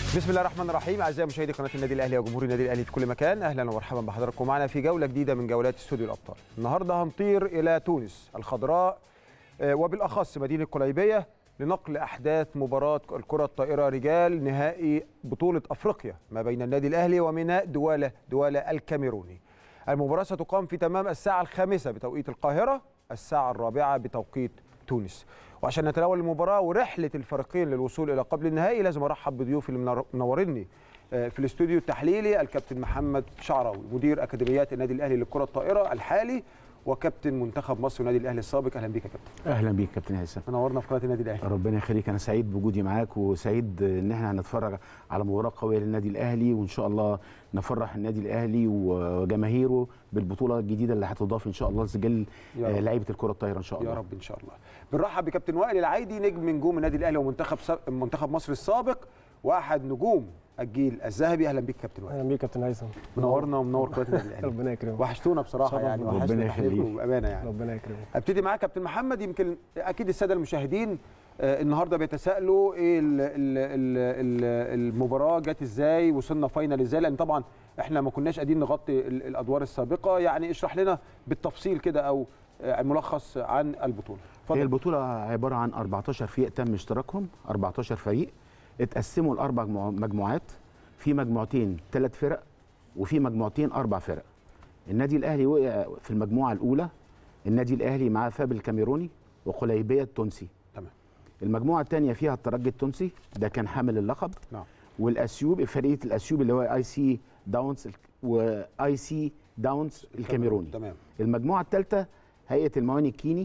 بسم الله الرحمن الرحيم اعزائي مشاهدي قناه النادي الاهلي وجمهور النادي الاهلي في كل مكان اهلا ومرحبا بحضراتكم معنا في جوله جديده من جولات استوديو الابطال النهارده هنطير الى تونس الخضراء آه، وبالاخص مدينه قليبيه لنقل احداث مباراه الكره الطائره رجال نهائي بطوله افريقيا ما بين النادي الاهلي وميناء دواله دواله الكاميروني المباراه ستقام في تمام الساعه الخامسه بتوقيت القاهره الساعه الرابعه بتوقيت تونس وعشان نتناول المباراه ورحله الفريقين للوصول الى قبل النهائي لازم ارحب بضيوفي اللي منور- منورني آه، في الاستوديو التحليلي الكابتن محمد شعراوي مدير اكاديميات النادي الاهلي للكره الطائره الحالي وكابتن منتخب مصر والنادي الاهلي السابق اهلا بيك يا كابتن اهلا بيك كابتن هيثم منورنا في قناه النادي الاهلي ربنا يخليك انا سعيد بوجودي معاك وسعيد ان احنا هنتفرج على مباراه قويه للنادي الاهلي وان شاء الله نفرح النادي الاهلي وجماهيره بالبطوله الجديده اللي هتضاف ان شاء الله لسجل يا رب. آه، لعيبه الكره الطايره ان شاء الله يا رب ان شاء الله بنرحب بكابتن وائل العايدي نجم من نجوم النادي الاهلي ومنتخب سا- منتخب مصر السابق واحد نجوم الجيل الذهبي اهلا بيك كابتن وائل اهلا بيك كابتن هيثم منورنا ومنور قناه النادي الاهلي ربنا يكرمك وحشتونا بصراحه شرف يعني ربنا وحشنا يخليك. تحليلكم بامانه يعني ربنا يكرمك ابتدي معاك كابتن محمد يمكن اكيد الساده المشاهدين آه، النهارده بيتساءلوا ايه ال ال ال ال المباراه جت ازاي وصلنا فاينل ازاي لان طبعا احنا ما كناش قادرين نغطي ال- الادوار السابقه يعني اشرح لنا بالتفصيل كده او آه، ملخص عن البطوله هي اتفضل البطوله عباره عن 14 فريق تم اشتراكهم 14 فريق اتقسموا لاربع مجموع- مجموعات في مجموعتين ثلاث فرق وفي مجموعتين اربع فرق النادي الاهلي وقع في المجموعه الاولى النادي الاهلي مع فاب الكاميروني وقليبيه التونسي تمام المجموعه الثانيه فيها الترجي التونسي ده كان حامل اللقب نعم والاسيوب فرقه الاسيوب اللي هو اي سي داونز واي سي داونز الكاميروني تمام المجموعه الثالثه هيئه المواني الكيني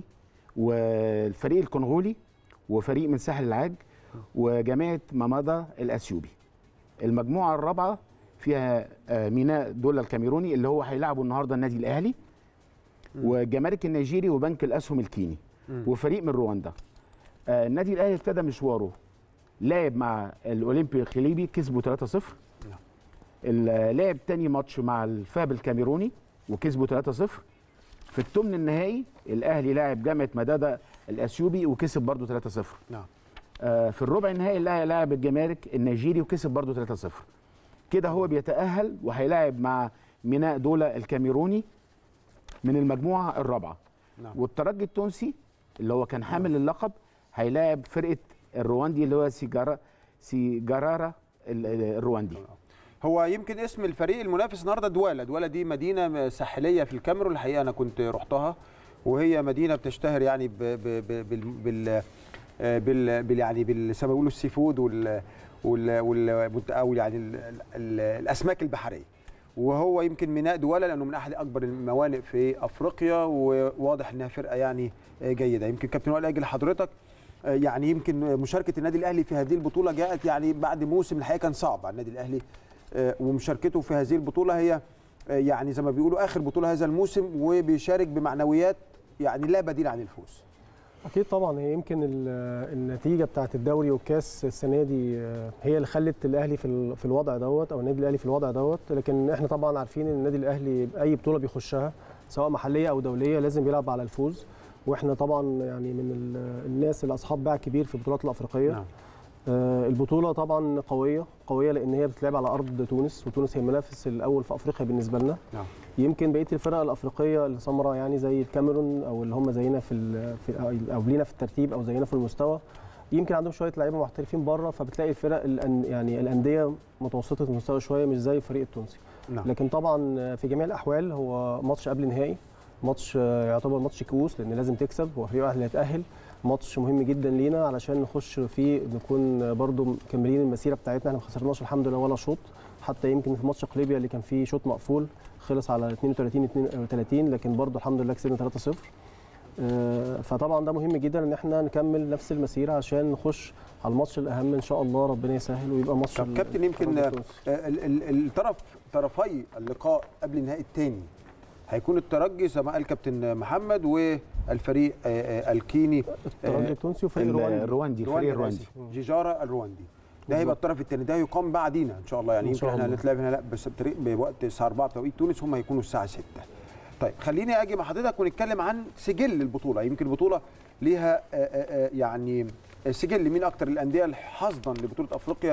والفريق الكونغولي وفريق من ساحل العاج وجماعه مامادا الاثيوبي المجموعه الرابعه فيها آه، ميناء دولا الكاميروني اللي هو هيلعبوا النهارده النادي الاهلي والجمارك النيجيري وبنك الاسهم الكيني مم. وفريق من رواندا آه، النادي الاهلي ابتدى مشواره لعب مع الاولمبي الخليبي كسبوا 3-0 نعم. ال- لعب تاني ماتش مع الفاب الكاميروني وكسبوا 3-0 في الثمن النهائي الاهلي لاعب جامعه مدادا الاثيوبي وكسب برضه 3-0 نعم آه، في الربع النهائي الاهلي لاعب الجمارك النيجيري وكسب برضه 3-0 كده هو بيتاهل وهيلاعب مع ميناء دولا الكاميروني من المجموعه الرابعه نعم والترجي التونسي اللي هو كان حامل اللقب هيلاعب فرقه الرواندي اللي هو سيجارا سيجارارا ال- ال- الرواندي هو يمكن اسم الفريق المنافس النهارده دواله دواله دي مدينه ساحليه في الكاميرون الحقيقه انا كنت رحتها وهي مدينه بتشتهر يعني ب ب ب بال بال آه، بال بال يعني بال زي ما بيقولوا السي فود وال وال وال او يعني ال ال الاسماك البحريه وهو يمكن ميناء دواله لانه من احد اكبر الموانئ في افريقيا وواضح انها فرقه يعني آه، جيده يمكن كابتن وائل اجل حضرتك آه، يعني يمكن مشاركه النادي الاهلي في هذه البطوله جاءت يعني بعد موسم الحقيقه كان صعب على النادي الاهلي آه، ومشاركته في هذه البطوله هي آه، يعني زي ما بيقولوا اخر بطوله هذا الموسم وبيشارك بمعنويات يعني لا بديل عن الفوز اكيد طبعا هي يمكن ال- النتيجه بتاعه الدوري والكاس السنه دي آه، هي اللي خلت الاهلي في ال- في الوضع دوت او النادي الاهلي في الوضع دوت لكن احنا طبعا عارفين ان النادي الاهلي اي بطوله بيخشها سواء محليه او دوليه لازم بيلعب على الفوز واحنا طبعا يعني من ال- الناس اللي اصحاب باع كبير في البطولات الافريقيه نعم. آه، البطوله طبعا قويه قويه لان هي بتتلعب على ارض تونس وتونس هي المنافس الاول في افريقيا بالنسبه لنا نعم يمكن بقيه الفرق الافريقيه السمراء يعني زي الكاميرون او اللي هم زينا في, ال- في او لينا في الترتيب او زينا في المستوى يمكن عندهم شويه لعيبه محترفين بره فبتلاقي الفرق الأن يعني الانديه متوسطه المستوى شويه مش زي الفريق التونسي نعم لكن طبعا في جميع الاحوال هو ماتش قبل نهائي ماتش آه، يعتبر ماتش كؤوس لان لازم تكسب هو فريق واحد اللي هيتاهل ماتش مهم جدا لينا علشان نخش فيه نكون برضو مكملين المسيره بتاعتنا احنا ما خسرناش الحمد لله ولا شوط حتى يمكن في ماتش قليبيا اللي كان فيه شوط مقفول خلص على 32 32 لكن برضو الحمد لله كسبنا 3-0 آه، فطبعا ده مهم جدا ان احنا نكمل نفس المسيره عشان نخش على الماتش الاهم ان شاء الله ربنا يسهل ويبقى ماتش طب ال- كابتن يمكن الترجي آه، التونسي. ال- ال- الطرف طرفي اللقاء قبل النهائي الثاني هيكون الترجي زي ما قال كابتن محمد والفريق آه، آه، الكيني الترجي التونسي وفريق الرواندي الرواندي الفريق رواندا الرواندي الرواندي جيجارا الرواندي ده هيبقى الطرف الثاني ده يقام بعدينا ان شاء الله يعني إن يمكن شاء احنا الله. هنتلعب هنا لا بس بطريق بوقت الساعه 4 بتوقيت تونس هم هيكونوا الساعه 6 طيب خليني اجي مع حضرتك ونتكلم عن سجل البطوله يمكن البطوله ليها آه، آه، آه، يعني سجل مين اكتر الانديه الحاصده لبطوله افريقيا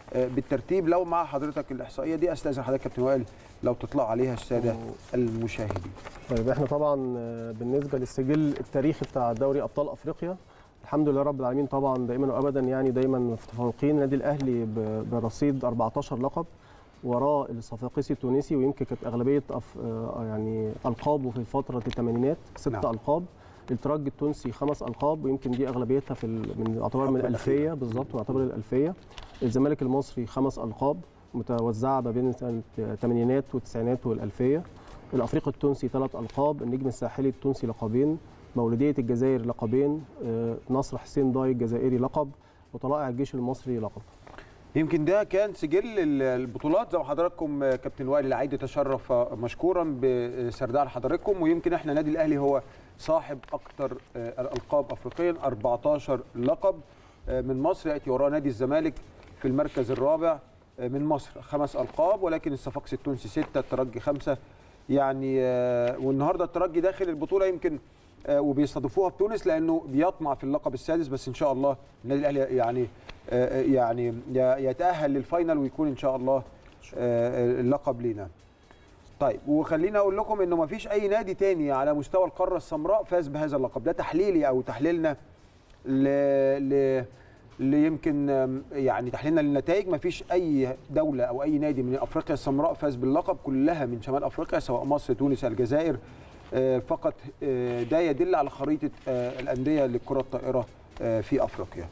آه، بالترتيب لو مع حضرتك الاحصائيه دي استاذن حضرتك كابتن وائل لو تطلع عليها الساده المشاهدين طيب احنا طبعا آه، بالنسبه للسجل التاريخي بتاع دوري ابطال افريقيا الحمد لله رب العالمين طبعا دائما وابدا يعني دايما متفوقين النادي الاهلي ب- برصيد 14 لقب وراه الصفاقسي التونسي ويمكن كانت اغلبيه أف آه، يعني القابه في فتره الثمانينات ست نعم. نعم. القاب الترجي التونسي خمس القاب ويمكن دي اغلبيتها في ال- من يعتبر من الحقبة الأخيرة. الالفيه بالظبط يعتبر الالفيه الزمالك المصري خمس القاب متوزعه ما بين الثمانينات والتسعينات والالفيه الافريقي التونسي ثلاث القاب النجم الساحلي التونسي لقبين مولوديه الجزائر لقبين آه، نصر حسين داي الجزائري لقب وطلائع الجيش المصري لقب يمكن ده كان سجل ال- البطولات زي ما حضراتكم آه، كابتن وائل العيد تشرف آه، مشكورا بسرداء حضراتكم ويمكن احنا نادي الاهلي هو صاحب اكثر الالقاب افريقيا 14 لقب آه، من مصر ياتي وراه نادي الزمالك في المركز الرابع آه، من مصر خمس القاب ولكن الصفاقسي التونسي سته الترجي خمسه يعني آه، والنهارده الترجي داخل البطوله يمكن آه، وبيستضيفوها في تونس لانه بيطمع في اللقب السادس بس ان شاء الله النادي الاهلي يعني آه، يعني ي- يتاهل للفاينل ويكون ان شاء الله آه، اللقب لينا. طيب وخليني اقول لكم انه ما فيش اي نادي تاني على مستوى القاره السمراء فاز بهذا اللقب ده تحليلي او تحليلنا ل ل اللي يمكن آم، يعني تحليلنا للنتائج ما فيش اي دوله او اي نادي من افريقيا السمراء فاز باللقب كلها من شمال افريقيا سواء مصر تونس الجزائر آه، فقط آه، ده يدل على خريطه آه، الانديه للكره الطائره آه، في افريقيا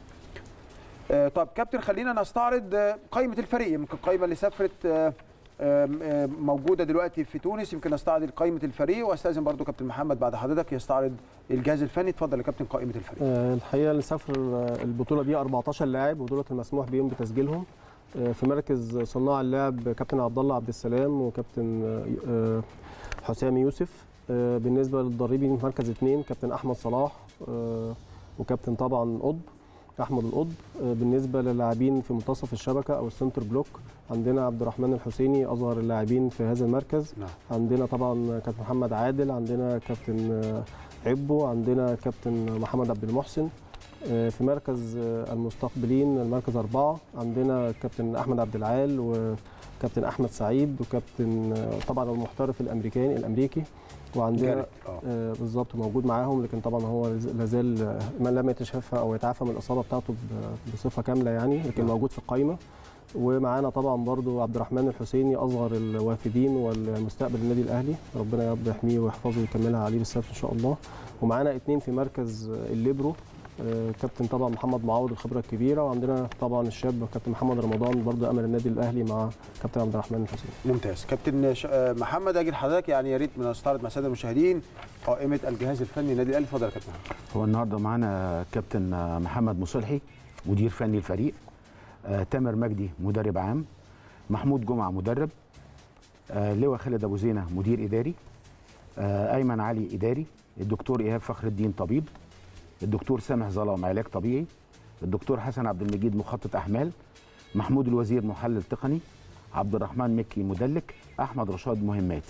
آه، طب كابتن خلينا نستعرض آه، قائمه الفريق يمكن القائمه اللي سافرت آه، آم، آم، موجوده دلوقتي في تونس يمكن نستعرض قائمه الفريق واستاذن برضو كابتن محمد بعد حضرتك يستعرض الجهاز الفني اتفضل يا كابتن قائمه الفريق آه، الحقيقه اللي سافر آه، البطوله دي 14 لاعب ودولت المسموح بيهم بتسجيلهم آه، في مركز صناع اللعب كابتن عبد الله عبد السلام وكابتن آه، آه، حسام يوسف آه، بالنسبه للضريبين في مركز اثنين كابتن احمد صلاح آه، وكابتن طبعا قطب احمد القطب آه، بالنسبه للاعبين في منتصف الشبكه او السنتر بلوك عندنا عبد الرحمن الحسيني اصغر اللاعبين في هذا المركز نعم عندنا طبعا كابتن محمد عادل عندنا كابتن آه، عبو عندنا كابتن محمد عبد المحسن آه، في مركز آه، المستقبلين المركز أربعة عندنا كابتن أحمد عبد العال وكابتن أحمد سعيد وكابتن آه، طبعا المحترف الأمريكاني الأمريكي وعندنا جارد. آه. آه، بالظبط موجود معاهم لكن طبعا هو لازال آه، ما لم يتشافى او يتعافى من الاصابه بتاعته ب- بصفه كامله يعني لكن نعم. موجود في القائمه ومعانا طبعا برضو عبد الرحمن الحسيني اصغر الوافدين والمستقبل النادي الاهلي ربنا يا رب يحميه ويحفظه ويكملها عليه بالسبب ان شاء الله ومعانا اتنين في مركز آه، الليبرو آه، كابتن طبعا محمد معوض الخبره الكبيره وعندنا طبعا الشاب كابتن محمد رمضان برضو امل النادي الاهلي مع كابتن عبد الرحمن الحسيني ممتاز كابتن ش... آه، محمد اجي لحضرتك يعني يا ريت نستعرض مع الساده المشاهدين قائمه الجهاز الفني للنادي الاهلي اتفضل يا كابتن محمد. هو النهارده معانا كابتن محمد مصلحي مدير فني الفريق آه، تامر مجدي مدرب عام محمود جمعه مدرب آه، لواء خالد ابو زينه مدير اداري آه، ايمن علي اداري الدكتور ايهاب فخر الدين طبيب الدكتور سامح ظلام علاج طبيعي الدكتور حسن عبد المجيد مخطط احمال محمود الوزير محلل تقني عبد الرحمن مكي مدلك احمد رشاد مهمات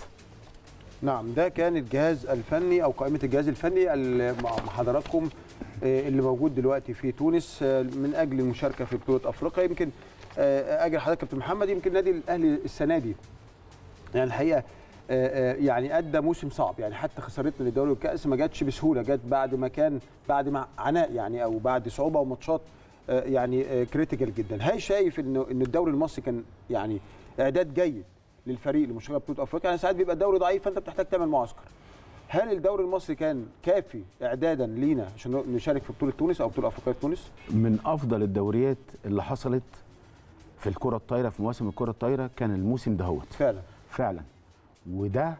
نعم ده كان الجهاز الفني او قائمه الجهاز الفني اللي مع مع حضراتكم آه، اللي موجود دلوقتي في تونس آه، من اجل المشاركه في بطوله افريقيا يمكن آه، اجي لحضرتك كابتن محمد يمكن النادي الاهلي السنه دي يعني الحقيقه آه، آه، يعني ادى موسم صعب يعني حتى خسارتنا للدوري والكاس ما جاتش بسهوله جت بعد ما كان بعد ما عناء يعني او بعد صعوبه وماتشات آه، يعني كريتيكال جدا هل شايف انه ان الدوري المصري كان يعني اعداد جيد للفريق لمشاركه بطوله افريقيا يعني ساعات بيبقى الدوري ضعيف فانت بتحتاج تعمل معسكر هل الدوري المصري كان كافي اعدادا لينا عشان نشارك في بطوله تونس او بطوله افريقيه في تونس من افضل الدوريات اللي حصلت في الكره الطايره في مواسم الكره الطايره كان الموسم دهوت فعلا فعلا وده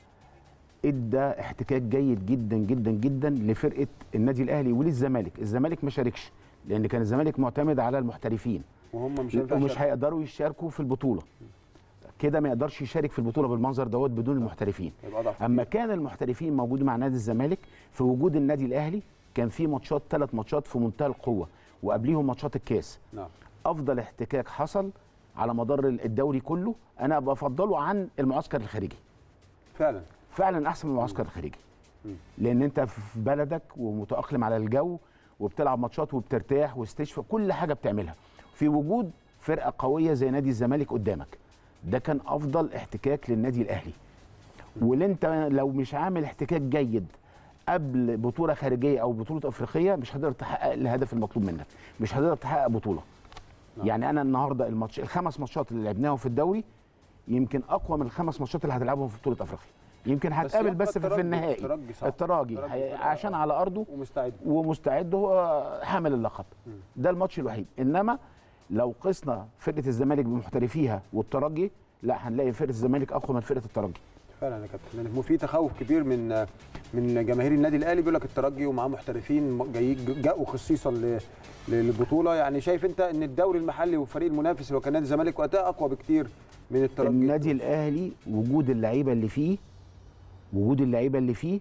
ادى احتكاك جيد جدا جدا جدا لفرقه النادي الاهلي وللزمالك الزمالك ما شاركش لان كان الزمالك معتمد على المحترفين وهم مش هينفع ومش يشاركوا. هيقدروا يشاركوا في البطوله كده ما يقدرش يشارك في البطوله بالمنظر دوت بدون المحترفين يبقى ضعف اما كان المحترفين موجود مع نادي الزمالك في وجود النادي الاهلي كان في ماتشات ثلاث ماتشات في منتهى القوه وقبليهم ماتشات الكاس نعم افضل احتكاك حصل على مدار الدوري كله انا بفضله عن المعسكر الخارجي فعلا فعلا احسن من المعسكر الخارجي مم. لان انت في بلدك ومتاقلم على الجو وبتلعب ماتشات وبترتاح واستشفاء كل حاجه بتعملها في وجود فرقه قويه زي نادي الزمالك قدامك ده كان افضل احتكاك للنادي الاهلي واللي انت لو مش عامل احتكاك جيد قبل بطوله خارجيه او بطوله افريقيه مش هتقدر تحقق الهدف المطلوب منك مش هتقدر تحقق بطوله نعم. يعني انا النهارده الماتش الخمس ماتشات اللي لعبناهم في الدوري يمكن اقوى من الخمس ماتشات اللي هتلعبهم في بطوله افريقيا يمكن هتقابل يبقى بس في, في الترجي- النهائي الترجي صعب. التراجي الترجي هي- فرقة عشان على ارضه ومستعد ومستعد هو حامل اللقب ده الماتش الوحيد انما لو قسنا فرقه الزمالك بمحترفيها والترجي لا هنلاقي فرقه الزمالك اقوى من فرقه الترجي فعلا يا كابتن لأن في تخوف كبير من من جماهير النادي الاهلي بيقول لك الترجي ومعاه محترفين جاي جاءوا خصيصا ل- للبطوله يعني شايف انت ان الدوري المحلي والفريق المنافس اللي هو كان نادي الزمالك وقتها اقوى بكتير من الترجي النادي الاهلي وجود اللعيبه اللي فيه وجود اللعيبه اللي فيه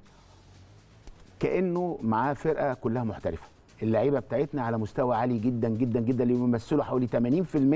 كانه معاه فرقه كلها محترفه اللعيبه بتاعتنا على مستوى عالي جدا جدا جدا اللي بيمثلوا حوالي 80%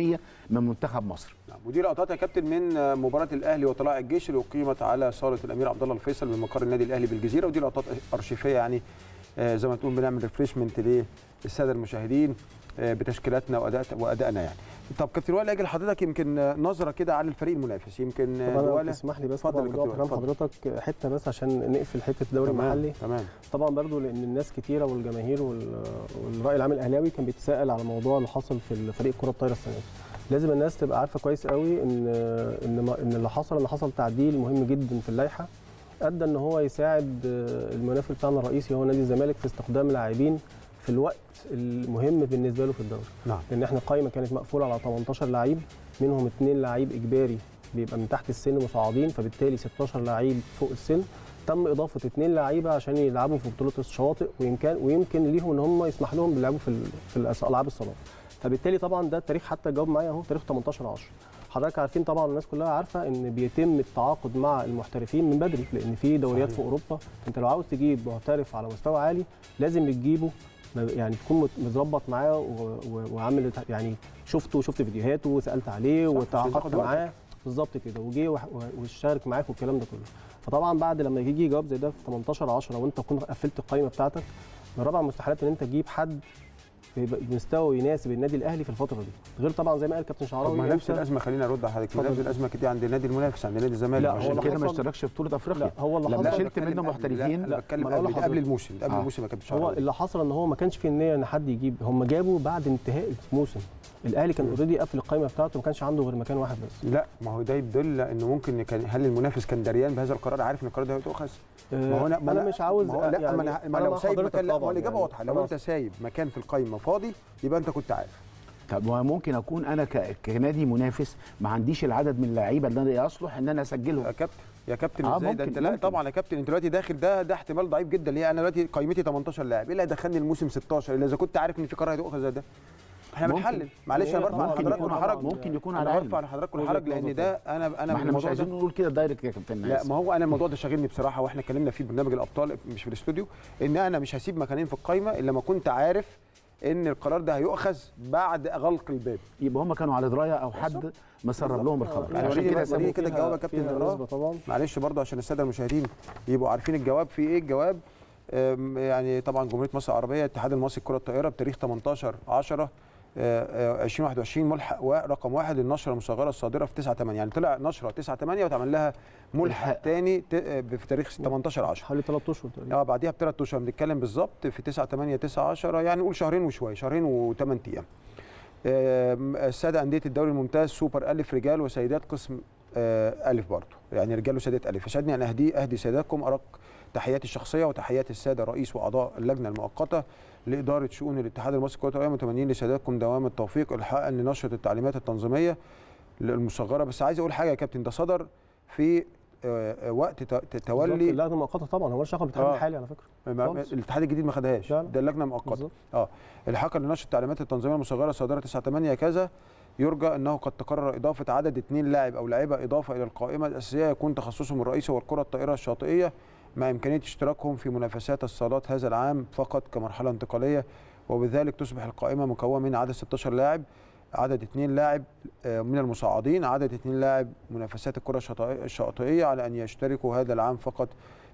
من منتخب مصر نعم ودي لقطات يا كابتن من مباراه الاهلي وطلائع الجيش اللي اقيمت على صاله الامير عبد الله الفيصل من مقر النادي الاهلي بالجزيره ودي لقطات ارشيفيه يعني آه، زي ما تقول بنعمل ريفريشمنت للساده المشاهدين آه، بتشكيلاتنا واداء وادائنا يعني طب كابتن وائل اجل حضرتك يمكن آه، نظره كده على الفريق المنافس يمكن آه، طب انا وائل تسمح لي بس اتفضل طبعا يا نقف كابتن، كلام اتفضل. حضرتك حته بس عشان نقفل حته الدوري تمام، المحلي تمام طبعا برضو لان الناس كتيره والجماهير وال- والراي العام الاهلاوي كان بيتساءل على الموضوع اللي حصل في فريق كره الطايره السنه دي لازم الناس تبقى عارفه كويس قوي ان ان ما- ان اللي حصل ان حصل تعديل مهم جدا في اللائحه ادى ان هو يساعد آه، المنافس بتاعنا الرئيسي هو نادي الزمالك في استخدام لاعبين في الوقت المهم بالنسبه له في الدوري نعم لان احنا القائمه كانت مقفوله على 18 لعيب منهم اثنين لعيب اجباري بيبقى من تحت السن مصاعدين فبالتالي 16 لعيب فوق السن تم اضافه اثنين لعيبه عشان يلعبوا في بطوله الشواطئ ويمكن ويمكن ليهم ان هم يسمح لهم باللعب في ال- في الأس- العاب الصالات فبالتالي طبعا ده التاريخ حتى جاوب معايا اهو تاريخ 18 10 حضرتك عارفين طبعا الناس كلها عارفه ان بيتم التعاقد مع المحترفين من بدري لان في دوريات صحيح. في اوروبا انت لو عاوز تجيب محترف على مستوى عالي لازم بتجيبه يعني تكون مت- متظبط معاه و- و- وعامل يعني شفته شفت فيديوهاته وسالت عليه صح، عشان تاخد وتعاقدت وقتك. معاه بالظبط كده وجي وح- واشترك معاك والكلام ده كله فطبعا بعد لما يجي جواب زي ده في 18 10 وانت تكون قفلت القائمه بتاعتك من رابع المستحيلات ان انت تجيب حد في مستوى يناسب النادي الاهلي في الفتره دي غير طبعا زي ما قال كابتن طب شعراوي ما نفس أنت- الازمه خلينا نرد على حضرتك ما اتفضل. نفس الازمه كده عند النادي المنافس عند نادي الزمالك لا، هو عشان اللي عشان كده ما حصل- اشتركش في بطوله افريقيا لا هو اللي لما حصل شلت منه محترفين لا بتكلم ما أنا أقول قبل, لحضرتك. قبل الموسم قبل آه. الموسم يا كابتن هو شعراوي اللي حصل ان هو ما كانش في النيه ان حد يجيب هم جابوا بعد انتهاء الموسم الاهلي كان اوريدي قافل القائمه بتاعته ما كانش عنده غير مكان واحد بس لا ما هو ده يدل انه ممكن كان هل المنافس كان دريان بهذا القرار عارف ان القرار ده هيتاخذ ما هو انا ما انا مش عاوز ما هو لا يعني ما انا ما أنا لو مع سايب حضرتك مكان لا ما هو طبعاً الاجابه يعني. واضحه لو أنا انت سايب مكان في القايمه فاضي يبقى انت كنت عارف طب ما ممكن اكون انا ك- كنادي منافس ما عنديش العدد من اللعيبه اللي انا يصلح ان انا اسجلهم يا كابتن يا كابتن آه، ازاي ده ممكن- انت لا ممكن. طبعا يا كابتن انت دلوقتي داخل ده ده احتمال ضعيف جدا ليه انا دلوقتي قيمتي 18 لاعب ايه اللي هيدخلني الموسم 16 الا اذا كنت عارف ان في قرار هيتاخذ زي ده احنا ممكن. بنحلل معلش انا هي برفع على ممكن حضراتكم يكون الحرج على- ممكن يكون على انا علم برفع على حضراتكم وجهة الحرج لان نظر ده انا انا ما احنا مش الموضوع ده- عايزين نقول كده دايركت يا كابتن لا ناس. ما هو انا الموضوع ده شاغلني بصراحه واحنا اتكلمنا فيه في برنامج الابطال مش في الاستوديو ان انا مش هسيب مكانين في القايمه الا لما كنت عارف ان القرار ده هيؤخذ بعد غلق الباب يبقى هم كانوا على درايه او حد مسرب لهم الخبر يعني عشان وريني كده بقى- وريني سابوا كده الجواب يا كابتن فيها نقراه. نسبه طبعا معلش برضه عشان الساده المشاهدين يبقوا عارفين الجواب في ايه الجواب أم، يعني طبعا جمهوريه مصر العربيه الاتحاد المصري لكره الطائره بتاريخ 18 10 2021 ملحق ورقم واحد للنشره المصغره الصادره في 9 8 يعني طلع نشره 9 8 وتعمل لها ملحق ملحق. تاني ت- في تاريخ 18 10 حوالي 3 اشهر تقريبا اه بعديها بثلاث اشهر بنتكلم بالظبط في 9 8 9 10 يعني نقول شهرين وشويه شهرين و8 ايام آم، الساده انديه الدوري الممتاز سوبر الف رجال وسيدات قسم آه، الف برضه يعني رجال وسيدات الف يسعدني ان اهدي اهدي سيداتكم ارق تحياتي الشخصيه وتحيات الساده رئيس واعضاء اللجنه المؤقته لاداره شؤون الاتحاد المصري لكره الطائره متمنين لسيادتكم دوام التوفيق الحاقا لنشره التعليمات التنظيميه المصغره بس عايز اقول حاجه يا كابتن ده صدر في آه، آه، وقت ت- ت- تولي اللجنه المؤقته طبعا هو مش شغال بالاتحاد آه. الحالي على فكره ما- خالص. الاتحاد الجديد ما خدهاش لا، لا. ده اللجنه مؤقته بالظبط اه الحاقا لنشر التعليمات التنظيميه المصغره صادره 9 8 كذا يرجى انه قد تقرر اضافه عدد اثنين لاعب او لاعبه اضافه الى القائمه الاساسيه يكون تخصصهم الرئيسي هو الكره الطائره الشاطئيه مع امكانيه اشتراكهم في منافسات الصالات هذا العام فقط كمرحله انتقاليه وبذلك تصبح القائمه مكونه من عدد 16 لاعب عدد اثنين لاعب آه، من المصعدين عدد اثنين لاعب منافسات الكره الشاطئية- الشاطئيه على ان يشتركوا هذا العام فقط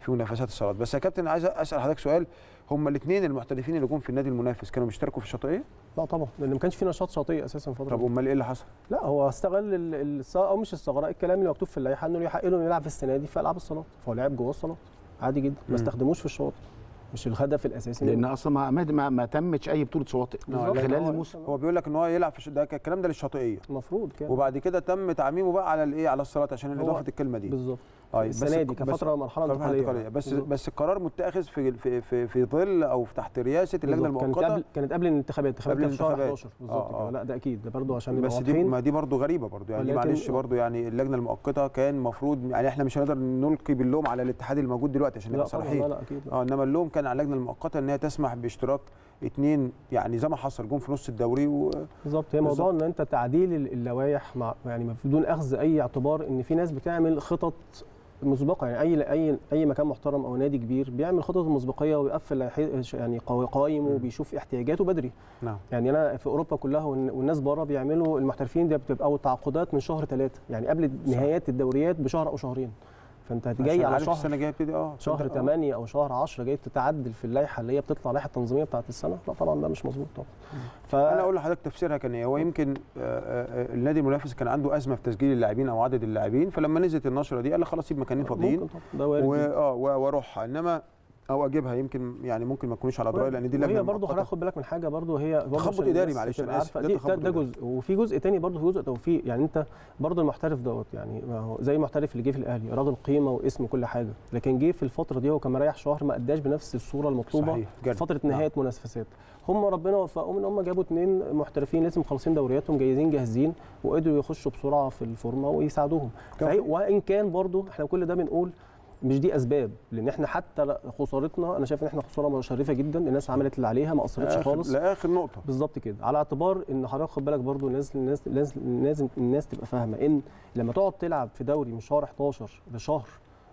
في منافسات الصالات بس يا كابتن عايز اسال حضرتك سؤال هم الاثنين المحترفين اللي جم في النادي المنافس كانوا بيشتركوا في الشاطئيه لا طبعا لان ما كانش في نشاط شاطئي اساسا الفتره طب دي. امال ايه اللي حصل لا هو استغل ال- ال- او مش استغرق الكلام اللي مكتوب في اللائحه انه يحق له يلعب في السنه دي في العاب الصالات فهو لعب جوه الصالات عادي جدا مم. ما استخدموش في الشواطئ مش الهدف الاساسي لان منه. اصلا ما ما, ما, ما تمتش اي بطوله شواطئ بالظبط. خلال هو- الموسم هو بيقول لك ان هو يلعب في الش- ده الكلام ده للشاطئيه المفروض كده وبعد كده تم تعميمه بقى على الايه على الصالات عشان هو- اضافه الكلمه دي بالظبط طيب بس السنه دي بس- كفتره مرحله مرحلة انتقاليه انتقالية. بس بالظبط. بس القرار متاخذ في في في في ظل او في تحت رئاسه اللجنه بالظبط. كانت المؤقته قبل كانت قبل الانتخابات الانتخابات قبل كانت في شهر الانتخابات. 11 بالظبط آه، آه. كده لا ده اكيد ده برضه عشان نبقى بس دي واضحين ما دي برضه غريبه برضه يعني دي ولكن- معلش برضه يعني اللجنه المؤقته كان المفروض يعني احنا مش هنقدر نلقي باللوم على الاتحاد الموجود دلوقتي عشان لا نبقى طبعا لا صريحين لا اكيد لا. اه انما اللوم كان على اللجنه المؤقته ان هي تسمح باشتراك اثنين يعني زي ما حصل جم في نص الدوري و... بالظبط هي موضوع ان انت تعديل ال- اللوائح مع يعني بدون اخذ اي اعتبار ان في ناس بتعمل خطط مسبقه يعني اي اي اي مكان محترم او نادي كبير بيعمل خطط مسبقيه ويقفل لائحي- يعني قوا- قوايمه مم. وبيشوف احتياجاته بدري نعم يعني انا في اوروبا كلها والن- والناس بره بيعملوا المحترفين دي بتبقى او التعاقدات من شهر ثلاثه يعني قبل نهايات الدوريات بشهر او شهرين فانت عشان جاي على عارف شهر السنه الجايه يبتدي اه شهر تصدق، آه. 8 او شهر 10 جاي تتعدل في اللائحه اللي هي بتطلع اللائحه التنظيميه بتاعت السنه لا طبعا ده مش مظبوط طبعا ف انا اقول لحضرتك تفسيرها كان ايه هو يمكن آه، آه، آه، النادي المنافس كان عنده ازمه في تسجيل اللاعبين او عدد اللاعبين فلما نزلت النشره دي قال لك خلاص يبقى مكانين فاضيين ممكن طبعا ده وارد و- جداً. اه و- واروحها انما او اجيبها يمكن يعني ممكن ما تكونوش على درايه لان دي لجنه وهي برضه مؤقتة. خلينا ناخد بالك من حاجه برضه هي برضه تخبط عشان إداري الناس معلش، تبقى أنا آسف، عارفة. ده دي- ده, تخبط ده إداري. جزء وفي جزء تاني برضه في جزء توفيق يعني انت برضه المحترف دوت يعني ما هو زي المحترف اللي جه في الاهلي راجل قيمه واسم وكل حاجه لكن جه في الفتره دي هو كان مريح شهر ما اداش بنفس الصوره المطلوبه صحيح في جد. فتره نعم. نهايه منافسات هم ربنا وفقهم ان هم جابوا اثنين محترفين لسه مخلصين دورياتهم جاهزين جاهزين وقدروا يخشوا بسرعه في الفورمه ويساعدوهم فهي وان كان برضو احنا كل ده بنقول مش دي اسباب لان احنا حتى لا- خسارتنا انا شايف ان احنا خساره مشرفه جدا الناس عملت اللي عليها ما قصرتش لآخر- خالص لاخر نقطه بالظبط كده على اعتبار ان حضرتك خد بالك برضو الناس الناس لازم لازم الناس تبقى فاهمه ان لما تقعد تلعب في دوري من شهر 11 لشهر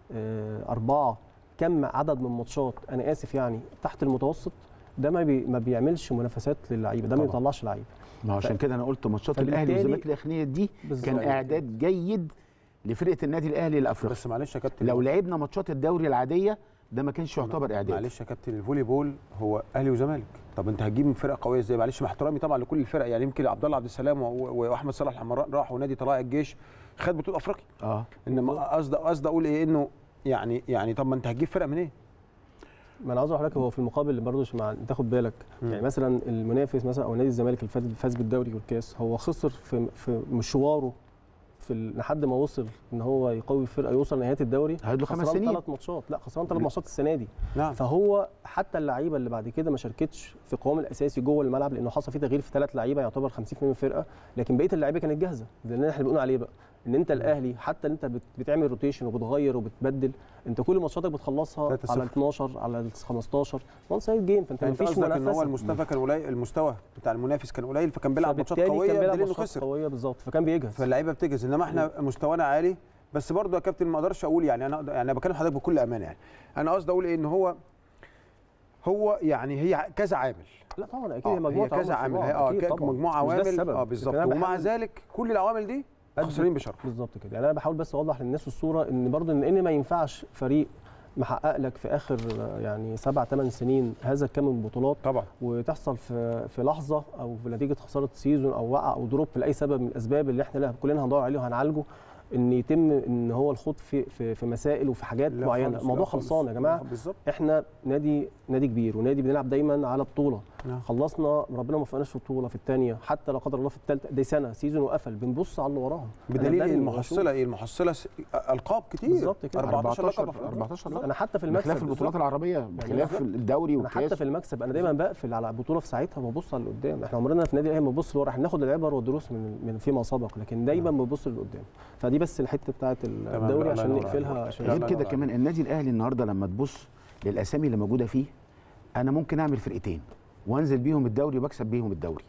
آه، أربعة كم عدد من ماتشات انا اسف يعني تحت المتوسط ده ما بي ما بيعملش منافسات للعيبه ده ما طبعا. بيطلعش لعيبه ما هو عشان كده انا قلت ماتشات الاهلي فبالتالي- والزمالك الاخرانيه دي بالظبط. كان اعداد جيد لفرقه النادي الاهلي الافريقي بس معلش يا كابتن لو لعبنا ماتشات الدوري العاديه ده ما كانش يعتبر اعداد معلش يا كابتن الفولي بول هو اهلي وزمالك طب انت هتجيب من فرقه قويه ازاي معلش مع احترامي طبعا لكل الفرق يعني يمكن عبد الله عبد السلام و- و- واحمد صلاح لما راحوا نادي طلائع الجيش خد بطوله افريقيا اه انما قصدي قصدي اقول ايه انه يعني يعني طب ما انت هتجيب فرقه منين؟ ما انا عاوز اقول لحضرتك هو في المقابل برضه مع تاخد بالك مم. يعني مثلا المنافس مثلا او نادي الزمالك اللي فاز فاز بالدوري والكاس هو خسر في في مشواره في ال- لحد ما وصل ان هو يقوي الفرقه يوصل نهايه الدوري هيقعد له خمس خسران سنين ثلاث ماتشات لا خسران ثلاث ماتشات السنه دي نعم فهو حتى اللعيبه اللي بعد كده ما شاركتش في القوام الاساسي جوه الملعب لانه حصل فيه تغيير في ثلاث لعيبه يعتبر 50% من الفرقه لكن بقيه اللعيبه كانت جاهزه ده اللي احنا بنقول عليه بقى ان انت الاهلي حتى انت بت- بتعمل روتيشن وبتغير وبتبدل انت كل ماتشاتك بتخلصها 3-0. على 12 على 15 وان سايد جيم فانت ما انت فيش قصدك ان هو منافسه المستوى كان قليل المستوى بتاع المنافس كان قليل فكان بيلعب ماتشات فبالتالي قويه كان بيلعب بدليل انه ماتشات خسر قويه بالظبط فكان بيجهز فاللعيبه بتجهز انما احنا مستوانا عالي بس برضه يا كابتن ما اقدرش اقول يعني انا أقدر- يعني انا بكلم حضرتك بكل امانه يعني انا قصدي اقول ايه ان هو هو يعني هي كذا عامل لا طبعا اكيد اه هي مجموعه هي كذا عوامل عامل في هي بعض، اه أكيد ك- طبعاً. مجموعه مش ده عوامل السبب. اه لكن بالظبط أنا ومع بحاول- ذلك كل العوامل دي قد- خسرين بشرف بالظبط كده يعني انا بحاول بس اوضح للناس الصوره ان برضو ان إن ما ينفعش فريق محقق لك في اخر يعني سبع ثمان سنين هذا الكم من البطولات طبعا وتحصل في في لحظه او في نتيجه خساره سيزون او وقع او دروب لاي سبب من الاسباب اللي احنا لا كلنا هندور عليه وهنعالجه ان يتم ان هو الخوض في في, في مسائل وفي حاجات لا معينه خالص، الموضوع لا خالص. خلصان يا جماعه بالظبط احنا نادي نادي كبير ونادي بنلعب دايما على بطوله نعم. خلصنا ربنا ما وفقناش في بطوله في الثانيه حتى لا قدر الله في الثالثه دي سنه سيزون وقفل بنبص على اللي وراها أنا بدليل بني المحصله ايه المحصله س- القاب كتير بالظبط كده. 14 لقب 14 14 وأشوف. انا حتى في بخلاف المكسب البطولات العربيه بخلاف الدوري انا حتى والكاس في المكسب انا دايما بقفل على بطوله في ساعتها وببص على اللي قدام احنا عمرنا في نادي الاهلي ما بنبص لورا احنا بناخد العبر والدروس من من فيما سبق لكن دايما بنبص لقدام فدي بس الحته بتاعت الدوري الله عشان ينور نقفلها عليك. عشان لا، غير لا، كده لا. كمان النادي الاهلي النهارده لما تبص للاسامي اللي موجوده فيه انا ممكن اعمل فرقتين وانزل بيهم الدوري وبكسب بيهم الدوري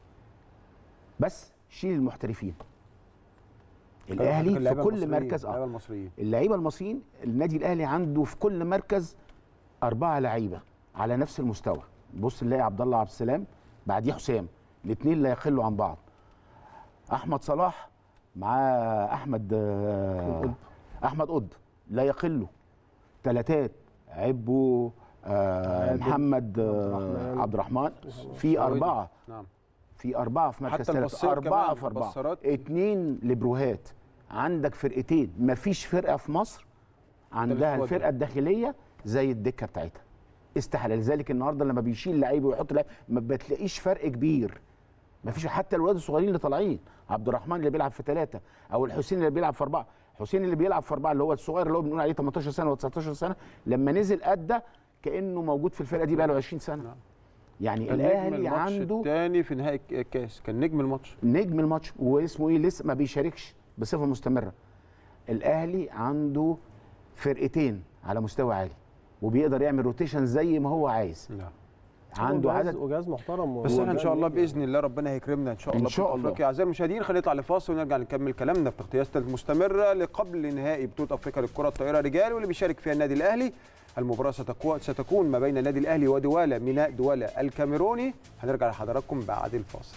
بس شيل المحترفين الاهلي في اللعيبة كل المصريين، مركز اللعيبه اه المصريين اللعيبه المصريين النادي الاهلي عنده في كل مركز اربعه لعيبه على نفس المستوى بص نلاقي عبد الله عبد السلام بعديه حسام الاثنين لا يقلوا عن بعض احمد صلاح مع احمد آه، قطب. احمد قطب لا يقلوا ثلاثات عبو آه عادل، محمد آه الرحمن. عبد الرحمن في اربعه نعم في اربعه في مركز حتى ثلاثه البصير اربعه كمان، في اربعه البصرات. اتنين لبروهات عندك فرقتين مفيش فرقه في مصر عندها السكواد الفرقه الداخليه زي الدكه بتاعتها استحاله لذلك النهارده لما بيشيل لعيب ويحط لعيب ما بتلاقيش فرق كبير ما فيش حتى الولاد الصغيرين اللي طالعين عبد الرحمن اللي بيلعب في ثلاثه او الحسين اللي بيلعب في اربعه حسين اللي بيلعب في اربعه اللي هو الصغير اللي هو بنقول عليه 18 سنه و19 سنه لما نزل ادى كانه موجود في الفرقه دي بقى له 20 سنه نعم. يعني كان نجم الاهلي الماتش عنده الثاني في نهائي الكاس كان نجم الماتش نجم الماتش واسمه ايه لسه ما بيشاركش بصفه مستمره الاهلي عنده فرقتين على مستوى عالي وبيقدر يعمل روتيشن زي ما هو عايز نعم عنده وجهاز- عدد وجهاز محترم بس احنا ان شاء الله وجهاز- باذن الله ربنا هيكرمنا ان شاء إن الله شاء بطولة الله. افريقيا اعزائي المشاهدين خلينا نطلع لفاصل ونرجع نكمل كلامنا في تغطياتنا المستمره لقبل نهائي بطوله افريقيا للكره الطائره رجال واللي بيشارك فيها النادي الاهلي المباراه ستكو- ستكون ما بين النادي الاهلي ودوله ميناء دوله الكاميروني هنرجع لحضراتكم بعد الفاصل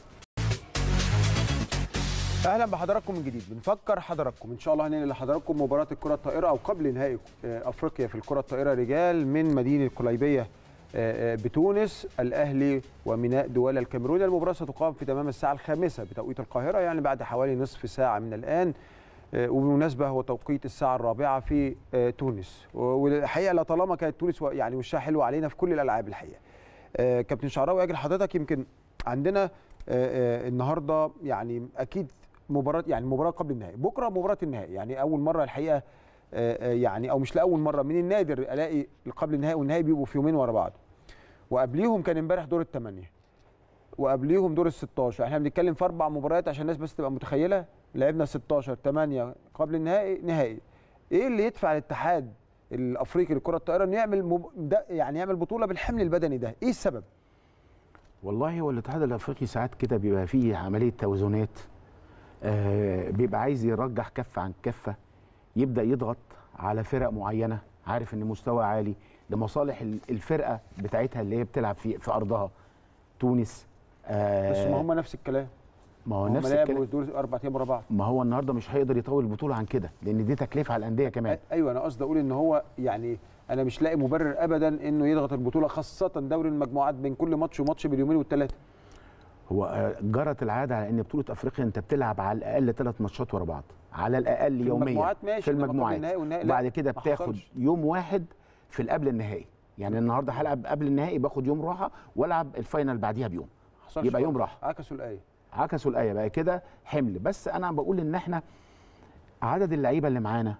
اهلا بحضراتكم من جديد بنفكر حضراتكم ان شاء الله هننقل لحضراتكم مباراه الكره الطائره او قبل نهائي آه، افريقيا في الكره الطائره رجال من مدينه القليبيه آه، آه، بتونس الاهلي وميناء دوله الكاميروني المباراه ستقام في تمام الساعه الخامسه بتوقيت القاهره يعني بعد حوالي نصف ساعه من الان آه، وبالمناسبه هو توقيت الساعه الرابعه في آه، تونس والحقيقه لطالما كانت تونس و- يعني وشها حلو علينا في كل الالعاب الحقيقه آه، كابتن شعراوي اجل حضرتك يمكن عندنا آه، آه، النهارده يعني اكيد مباراه يعني مباراه قبل النهائي بكره مباراه النهائي يعني اول مره الحقيقه آه، آه، يعني او مش لاول مره من النادر الاقي قبل النهائي والنهائي بيبقوا في يومين ورا بعض وقبليهم كان امبارح دور الثمانيه وقبليهم دور ال 16 احنا بنتكلم في اربع مباريات عشان الناس بس تبقى متخيله لعبنا 16 8 قبل النهائي نهائي ايه اللي يدفع الاتحاد الافريقي لكره الطائره انه يعمل مب... ده يعني يعمل بطوله بالحمل البدني ده ايه السبب والله هو الاتحاد الافريقي ساعات كده بيبقى فيه عمليه توازنات آه بيبقى عايز يرجح كفه عن كفه يبدا يضغط على فرق معينه عارف ان مستوى عالي لمصالح ال- الفرقه بتاعتها اللي هي بتلعب في في ارضها تونس آه بس ما هم نفس الكلام ما هو هم نفس لعبوا الكلام دور اربع ايام ورا بعض ما هو النهارده مش هيقدر يطول البطوله عن كده لان دي تكلفه على الانديه كمان أي- ايوه انا قصدي اقول ان هو يعني انا مش لاقي مبرر ابدا انه يضغط البطوله خاصه دوري المجموعات بين كل ماتش وماتش باليومين والثلاثه هو آه، جرت العاده على ان بطوله افريقيا انت بتلعب على الاقل ثلاث ماتشات ورا بعض على الاقل في يوميا المجموعات ماشي في إنما قبل المجموعات النهائي والنهائي لا، وبعد كده ما بتاخد حصلش. يوم واحد في القبل النهائي يعني النهارده هلعب قبل النهائي باخد يوم راحه والعب الفاينل بعديها بيوم حصلش يبقى يوم خالص. راحه عكسوا الايه عكسوا الايه بقى كده حمل بس انا بقول ان احنا عدد اللعيبه اللي معانا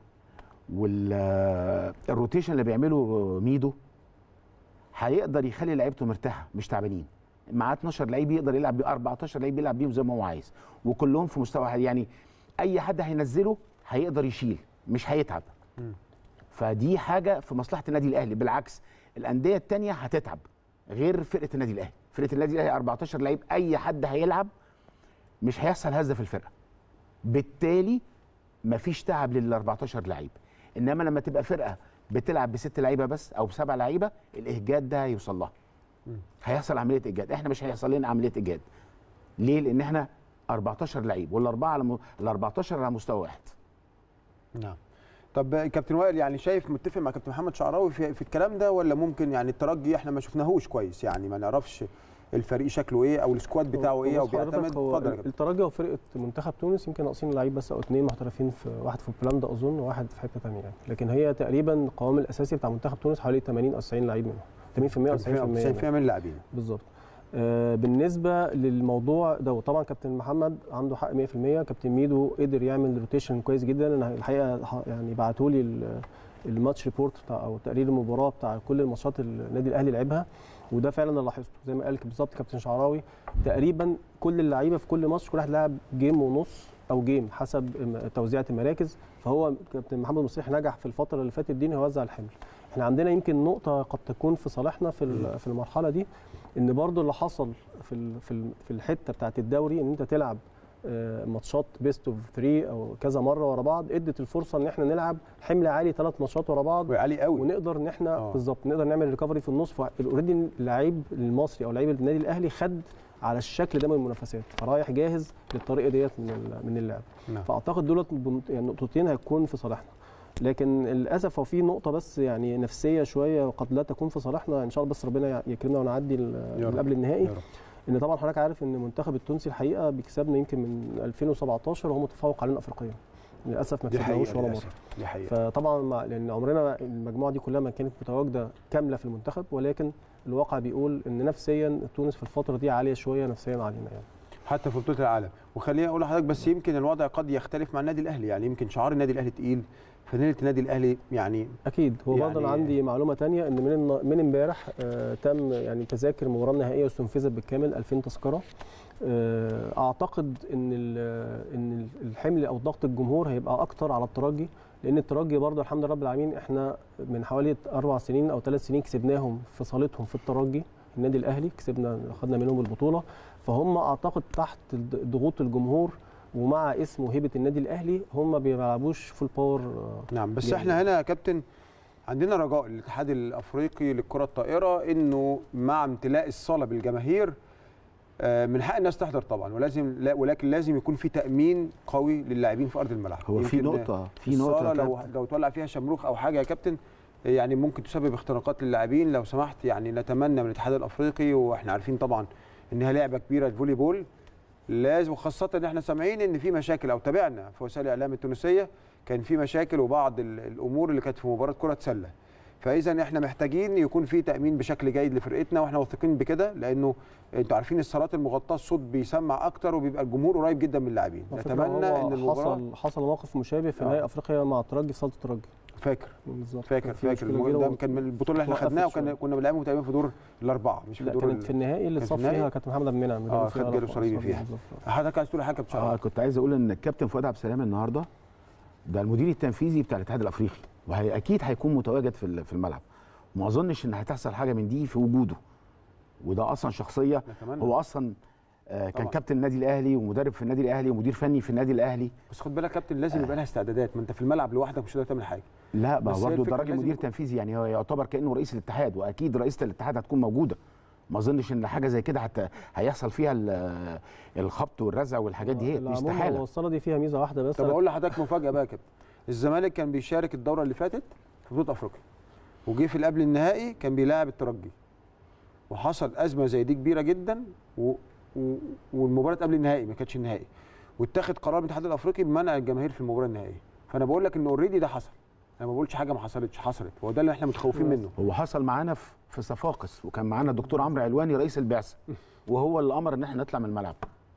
والروتيشن اللي بيعمله ميدو هيقدر يخلي لعيبته مرتاحه مش تعبانين معاه 12 لعيب يقدر يلعب ب 14 لعيب يلعب بيهم زي ما هو عايز وكلهم في مستوى عالي. يعني اي حد هينزله هيقدر يشيل مش هيتعب مم. فدي حاجه في مصلحه النادي الاهلي بالعكس الانديه التانية هتتعب غير فرقه النادي الاهلي فرقه النادي الاهلي 14 لعيب اي حد هيلعب مش هيحصل هزه في الفرقه بالتالي مفيش تعب لل 14 لعيب انما لما تبقى فرقه بتلعب بست لعيبه بس او بسبع لعيبه الاهجاد ده هيوصل لها هيحصل عمليه ايجاد احنا مش هيحصل لنا عمليه ايجاد ليه لان احنا 14 لعيب والاربعه على م... ال 14 على مستوى واحد نعم طب كابتن وائل يعني شايف متفق مع كابتن محمد شعراوي في, في الكلام ده ولا ممكن يعني الترجي احنا ما شفناهوش كويس يعني ما نعرفش الفريق شكله ايه او السكواد بتاعه ايه او بص حضرتك، بيعتمد هو اتفضل يا كابتن الترجي وفرقه منتخب تونس يمكن ناقصين لعيب بس او اثنين محترفين في واحد في بولندا اظن وواحد في حته ثانيه يعني لكن هي تقريبا القوام الاساسي بتاع منتخب تونس حوالي 80 او 90 لعيب منهم 80% او 90% 90% يعني. من اللاعبين بالظبط آه، بالنسبه للموضوع ده طبعا كابتن محمد عنده حق 100% كابتن ميدو قدر يعمل روتيشن كويس جدا انا الحقيقه ح- يعني بعتوا لي ال- الماتش ريبورت بتاع او تقرير المباراه بتاع كل الماتشات اللي النادي الاهلي لعبها وده فعلا انا لاحظته زي ما قال بالظبط كابتن شعراوي تقريبا كل اللعيبه في كل ماتش كل واحد لعب جيم ونص او جيم حسب الم- توزيعه المراكز فهو كابتن محمد مصيح نجح في الفتره اللي فاتت دي انه يوزع الحمل احنا عندنا يمكن نقطه قد تكون في صالحنا في ال- في المرحله دي ان برضو اللي حصل في ال- في ال- في الحته بتاعت الدوري ان انت تلعب آه، ماتشات بيست اوف 3 او كذا مره ورا بعض ادت الفرصه ان احنا نلعب حمل عالي ثلاث ماتشات ورا بعض وعالي قوي ونقدر ان احنا آه. بالظبط نقدر نعمل ريكفري في النص اوريدي اللعيب المصري او لعيب النادي الاهلي خد على الشكل ده من المنافسات فرايح جاهز للطريقه ديت من ال- من اللعب نعم. فاعتقد دولت بن- يعني نقطتين هيكون في صالحنا لكن للاسف هو في نقطه بس يعني نفسيه شويه وقد لا تكون في صالحنا ان شاء الله بس ربنا يكرمنا ونعدي ال- يا رب. قبل النهائي يا رب. ان طبعا حضرتك عارف ان المنتخب التونسي الحقيقه بيكسبنا يمكن من 2017 وهو متفوق علينا افريقيا للاسف ما دي كسبناهوش حقيقه ولا مره للأسف. دي حقيقه فطبعا مع لان عمرنا المجموعه دي كلها ما كانت متواجده كامله في المنتخب ولكن الواقع بيقول ان نفسيا تونس في الفتره دي عاليه شويه نفسيا علينا يعني حتى في بطوله العالم وخليني اقول لحضرتك بس يمكن الوضع قد يختلف مع النادي الاهلي يعني يمكن شعار النادي الاهلي تقيل فنيله النادي الاهلي يعني اكيد هو يعني- برضه انا عندي معلومه تانية ان من النا- من امبارح آه تم يعني تذاكر المباراه النهائيه واستنفذت بالكامل 2000 تذكره آه اعتقد ان ال- ان الحمل او ضغط الجمهور هيبقى اكتر على الترجي لان الترجي برضه الحمد لله رب العالمين احنا من حوالي اربع سنين او ثلاث سنين كسبناهم في صالتهم في الترجي النادي الاهلي كسبنا خدنا منهم البطوله فهم اعتقد تحت الض- ضغوط الجمهور ومع اسم وهيبه النادي الاهلي هم ما بيلعبوش فول باور آه نعم بس جميل. احنا هنا يا كابتن عندنا رجاء الاتحاد الافريقي للكره الطائره انه مع امتلاء الصاله بالجماهير آه، من حق الناس تحضر طبعا ولازم لا ولكن لازم يكون في تامين قوي للاعبين في ارض الملعب هو في يمكن نقطه في نقطه الصاله يا لو كابتن. لو تولع فيها شمروخ او حاجه يا كابتن يعني ممكن تسبب اختراقات للاعبين لو سمحت يعني نتمنى من الاتحاد الافريقي واحنا عارفين طبعا انها لعبه كبيره الفولي بول لازم وخاصه ان احنا سامعين ان في مشاكل او تابعنا في وسائل الاعلام التونسيه كان في مشاكل وبعض ال- الامور اللي كانت في مباراه كره سله فاذا احنا محتاجين يكون في تامين بشكل جيد لفرقتنا واحنا واثقين بكده لانه انتوا عارفين الصالات المغطاه الصوت بيسمع اكتر وبيبقى الجمهور قريب جدا من اللاعبين على فكرة نتمنى هو ان المباراه حصل حصل موقف مشابه في آه. نهائي افريقيا مع الترجي في صاله الترجي فاكر بالظبط فاكر كان في فاكر مشكلة المهم كبيرة ده كان من البطوله اللي احنا وقفت خدناها وكان شوية. كنا بنلعبهم تقريبا في دور الاربعه مش في لا دور كانت في النهائي اللي كان في اتصاب النهائي؟ فيها كابتن محمد عبد المنعم اللي آه، جاب فيها خد جاله رفع صليبي صليبي فيها. بالظبط. حضرتك عايز تقول حاجه اه بسرعه كنت عايز اقول ان الكابتن فؤاد عبد السلام النهارده ده المدير التنفيذي بتاع الاتحاد الافريقي وهي اكيد هيكون متواجد في ال- في الملعب وما اظنش ان هتحصل حاجه من دي في وجوده وده اصلا شخصيه نتمنى هو اصلا آه، كان طبعاً. كابتن النادي الاهلي ومدرب في النادي الاهلي ومدير فني في النادي الاهلي بس خد بالك يا كابتن لازم يبقى لها استعدادات ما انت في الملعب لوحدك مش هتقدر تعمل حاجه لا ما بس هو هي برضه ده الفكرة راجل لازم مدير يكون- تنفيذي يعني هو يعتبر كانه رئيس الاتحاد واكيد رئيسه الاتحاد هتكون موجوده ما اظنش ان حاجه زي كده حتى هيحصل فيها ال- الخبط والرزع والحاجات دي هي العموم هو استحاله الصاله دي فيها ميزه واحده بس طب اقول لحضرتك مفاجاه بقى يا كابتن الزمالك كان بيشارك الدوره اللي فاتت في بطوله افريقيا وجه في قبل النهائي كان بيلاعب الترجي وحصل ازمه زي دي كبيره جدا و... و... والمباراه قبل النهائي ما كانتش النهائي واتخذ قرار من الاتحاد الافريقي بمنع الجماهير في المباراه النهائيه فانا بقول لك ان اوريدي ده حصل انا ما بقولش حاجه ما حصلتش حصلت هو ده اللي احنا متخوفين منه هو حصل معانا في في صفاقس وكان معانا الدكتور عمرو علواني رئيس البعثه وهو اللي امر ان احنا نطلع من الملعب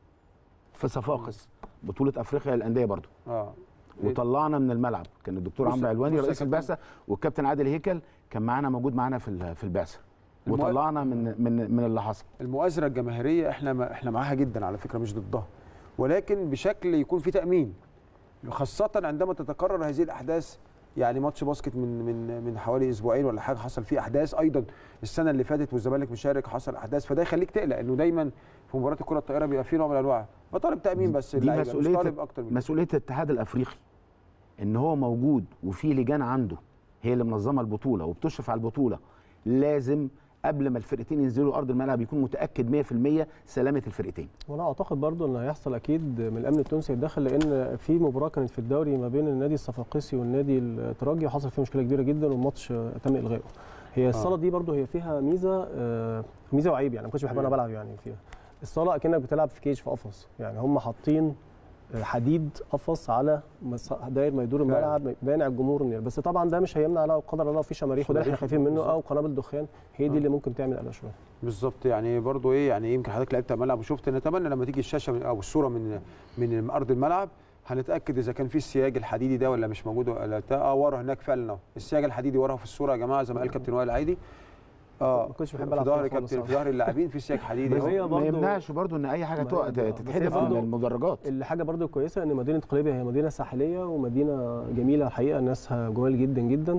في صفاقس بطوله افريقيا للانديه برضو اه وطلعنا من الملعب كان الدكتور بص- عمرو علواني بص يا رئيس كابتن. البعثه والكابتن عادل هيكل كان معانا موجود معانا في ال- في البعثه المؤ- وطلعنا من من من اللي حصل المؤازره الجماهيريه احنا ما احنا معاها جدا على فكره مش ضدها ولكن بشكل يكون في تامين خاصه عندما تتكرر هذه الاحداث يعني ماتش باسكت من من من حوالي اسبوعين ولا حاجه حصل فيه احداث ايضا السنه اللي فاتت والزمالك مشارك حصل احداث فده يخليك تقلق انه دايما في مباراه الكره الطائره بيبقى في نوع من انواع مطالب تامين بس دي اللعيبة، مش مسؤوليه طالب اكتر من كده. مسؤوليه الاتحاد الافريقي ان هو موجود وفي لجان عنده هي اللي منظمه البطوله وبتشرف على البطوله لازم قبل ما الفرقتين ينزلوا ارض الملعب يكون متاكد 100% سلامه الفرقتين وانا اعتقد برضو ان هيحصل اكيد من الامن التونسي يتدخل لان في مباراه كانت في الدوري ما بين النادي الصفاقسي والنادي الترجي وحصل فيه مشكله كبيره جدا والماتش آه، تم الغائه هي الصاله دي برضو هي فيها ميزه آه، ميزه وعيب يعني ما كنتش بحب انا بلعب يعني فيها الصاله اكنك بتلعب في كيج في قفص يعني هم حاطين آه، حديد قفص على مس- داير ما يدور فعلا. الملعب مانع الجمهور من بس طبعا ده مش هيمنع لو قدر الله في شماريخ وده اللي احنا شماريخ خايفين منه بالظبط. او قنابل دخان هي آه. دي اللي ممكن تعمل قلق شويه بالظبط يعني برضو ايه يعني يمكن حضرتك لعبت على الملعب وشفت نتمنى لما تيجي الشاشه من او الصوره من من ارض الملعب هنتاكد اذا كان في السياج الحديدي ده ولا مش موجود ولا بتاع اه ورا هناك فعلا اهو السياج الحديدي ورا في الصوره يا جماعه زي ما قال كابتن وائل عايدي اه ما كنتش بحب في ألعب ظهر كورة خالص كابتن في ظهر اللاعبين في سياج حديدي بس أهو. هي ما برضو- يمنعش برضو ان اي حاجه ما- تقع- بس تتحدف هي من برضو المدرجات الحاجه برضو كويسه ان مدينه قليبيه هي مدينه ساحليه ومدينه جميله الحقيقه ناسها جمال جدا جدا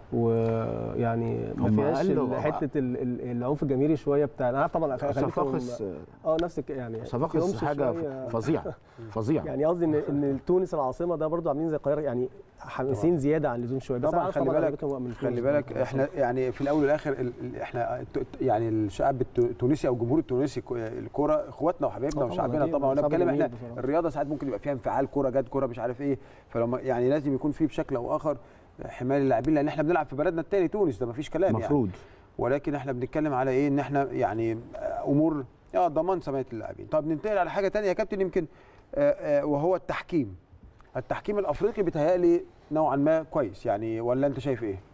ويعني ما هم فيهاش قالوا- ال- حته ال- ال- العنف الجماهيري شويه بتاع انا عارف طبعا خليكم- صفاقس اه نفس الك- يعني في صفاقس عنف حاجه شوية. فظيعه فظيعه يعني قصدي ان ان تونس العاصمه ده برضو عاملين زي القاهره يعني حماسين زياده عن اللزوم شويه بس طبعا أنا عارف خلي بالك أغلبيتهم من خلي تونس بالك برضو. احنا يعني في الاول والاخر ال- ال- احنا الت- الت- يعني الشعب الت- التونسي او الجمهور التونسي كو- الكوره اخواتنا وحبايبنا آه طبعاً، وشعبنا أكيد. طبعا وانا شعب بتكلم جميل احنا بصراحة. الرياضه ساعات ممكن يبقى فيها انفعال كوره جت كوره مش عارف ايه فلما يعني لازم يكون في بشكل او اخر حمايه اللاعبين لان احنا بنلعب في بلدنا الثاني تونس ده مفيش كلام يعني المفروض ولكن احنا بنتكلم على ايه ان احنا يعني امور اه ضمان سمعه اللاعبين طب ننتقل على حاجه تانية يا كابتن يمكن آه، آه، وهو التحكيم التحكيم الافريقي بيتهيألي نوعا ما كويس يعني ولا انت شايف ايه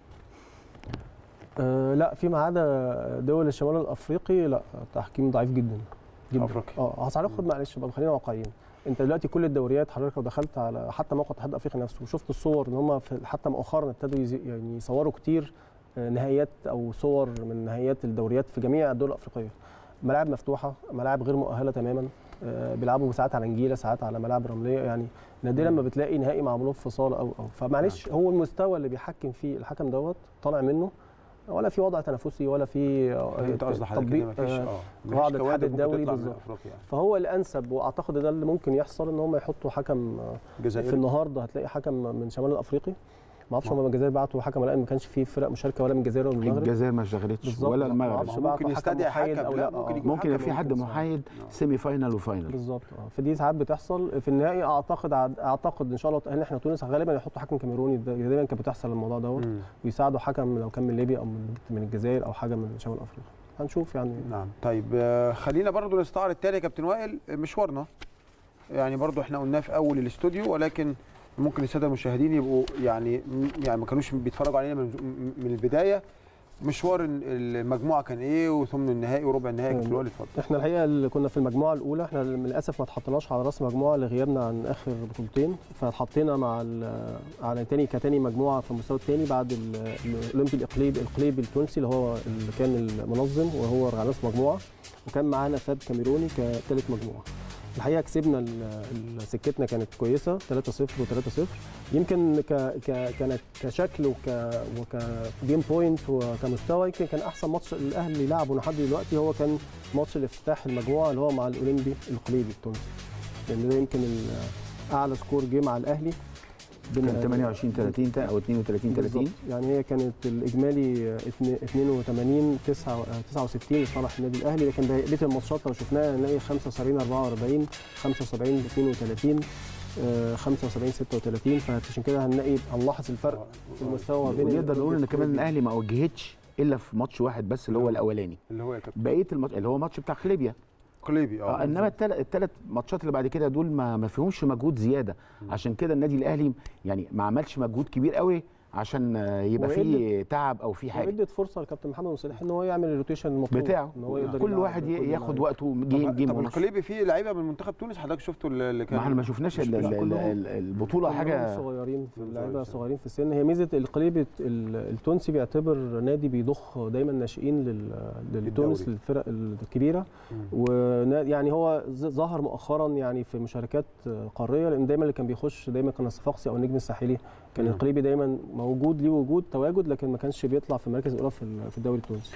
آه لا فيما عدا دول الشمال الافريقي لا التحكيم ضعيف جدا جدا أفريقي. اه هتعرف معلش بقى خلينا واقعيين انت دلوقتي كل الدوريات حضرتك لو دخلت على حتى موقع الاتحاد الافريقي نفسه وشفت الصور ان هم في حتى مؤخرا ابتدوا يزي- يعني يصوروا كتير آه، نهائيات او صور من نهائيات الدوريات في جميع الدول الافريقيه ملاعب مفتوحه ملاعب غير مؤهله تماما آه، بيلعبوا ساعات على نجيله ساعات على ملاعب رمليه يعني نادرا ما بتلاقي نهائي معمول في صاله او او فمعلش هو المستوى اللي بيحكم فيه الحكم دوت طالع منه ولا في وضع تنافسي ولا في آه، انت قصد حضرتك تطبيق ان مفيش آه، اه قواعد مفيش الاتحاد كوادر ممكن الدولي تطلع من بالظبط. افريقيا يعني فهو الانسب واعتقد ده اللي ممكن يحصل ان هم يحطوا حكم آه، في جزائر النهارده هتلاقي حكم من شمال الافريقي ما اعرفش نعم. هم من الجزائر بعتوا حكم ولا لأ، ما كانش في فرق مشاركه ولا من الجزائر ولا من المغرب الجزائر ما اشتغلتش بالظبط. ولا ما المغرب أعرفش ما بقى ممكن حكم يستدعي محايد حكم أو لا لا، ممكن آه. يكون ممكن يبقى في حكم حد ممكن محايد آه. سيمي فاينال وفاينال بالظبط اه فدي ساعات بتحصل في النهائي اعتقد اعتقد ان شاء الله تاهلنا احنا تونس غالبا يحطوا حكم كاميروني ده- دايما كانت بتحصل الموضوع دوت مم. ويساعدوا حكم لو كان من ليبيا او من من الجزائر او حاجه من شمال افريقيا هنشوف يعني نعم طيب آه، خلينا برضو نستعرض تاني يا كابتن وائل مشوارنا يعني برضو احنا قلناه في اول الاستوديو ولكن ممكن الساده المشاهدين يبقوا يعني يعني ما كانوش بيتفرجوا علينا من من البدايه مشوار المجموعه كان ايه وثم النهائي وربع النهائي كابتن وائل اتفضل احنا الحقيقه اللي كنا في المجموعه الاولى احنا للاسف ما اتحطيناش على راس مجموعه لغيابنا عن اخر بطولتين فاتحطينا مع ال- على تاني كتاني مجموعه في المستوى الثاني بعد ال- الاولمبي الاقليمي الاقليمي التونسي اللي هو اللي كان المنظم وهو على راس مجموعه وكان معانا فاب كاميروني كثالث مجموعه الحقيقه كسبنا ال- ال- سكتنا كانت كويسه 3-0 و3-0 يمكن ك ك كانت كشكل وك وكجيم بوينت وكمستوى يمكن كان احسن ماتش الاهلي لعبه لحد دلوقتي هو كان ماتش الافتتاح المجموعه اللي هو مع الاولمبي القليبي التونسي لان ده يمكن ال- اعلى سكور جه مع الاهلي بين- كان 28 30 او 32 30 بالظبط. يعني هي كانت الاجمالي اتنين- 82 9 69 لصالح النادي الاهلي لكن بقيه الماتشات لو شفناها نلاقي 75 44 75 32 آه، 75 36 فعشان كده هنلاقي هنلاحظ الفرق في المستوى بين ونقدر نقول ان الأولمبي كمان والقليبي. الاهلي ما وجهتش الا في ماتش واحد بس اللي هو الاولاني اللي هو يا كابتن بقيه الماتش اللي هو ماتش بتاع خليبيا قليبي اه انما الثلاث ماتشات اللي بعد كده دول ما ما فيهمش مجهود زياده عشان كده النادي الاهلي يعني ما عملش مجهود كبير قوي عشان آه، يبقى هو فيه تعب او فيه حاجه وادت فرصه لكابتن محمد مصلح ان هو يعمل الروتيشن المطلوب بتاعه ان هو يقدر كل يلعب واحد ي- كل ياخد اللعيبة. وقته جيم طب, جيم طب ونص القليبي فيه لعيبه من منتخب تونس حضرتك شفتوا اللي كان ما احنا ما شفناش ال- ال- ال- ال- البطوله كلهم حاجه صغيرين في اللعيبه صغيرين. صغيرين في السن هي ميزه القليب ال- التونسي بيعتبر نادي بيضخ دايما ناشئين لل- للتونس للدوري. للفرق الكبيره مم. ويعني هو ز- ظهر مؤخرا يعني في مشاركات قاريه لان دايما اللي كان بيخش دايما كان الصفاقسي او النجم الساحلي كان نعم. القليبي دايما موجود ليه وجود تواجد لكن ما كانش بيطلع في المراكز الاولى في ال- في الدوري التونسي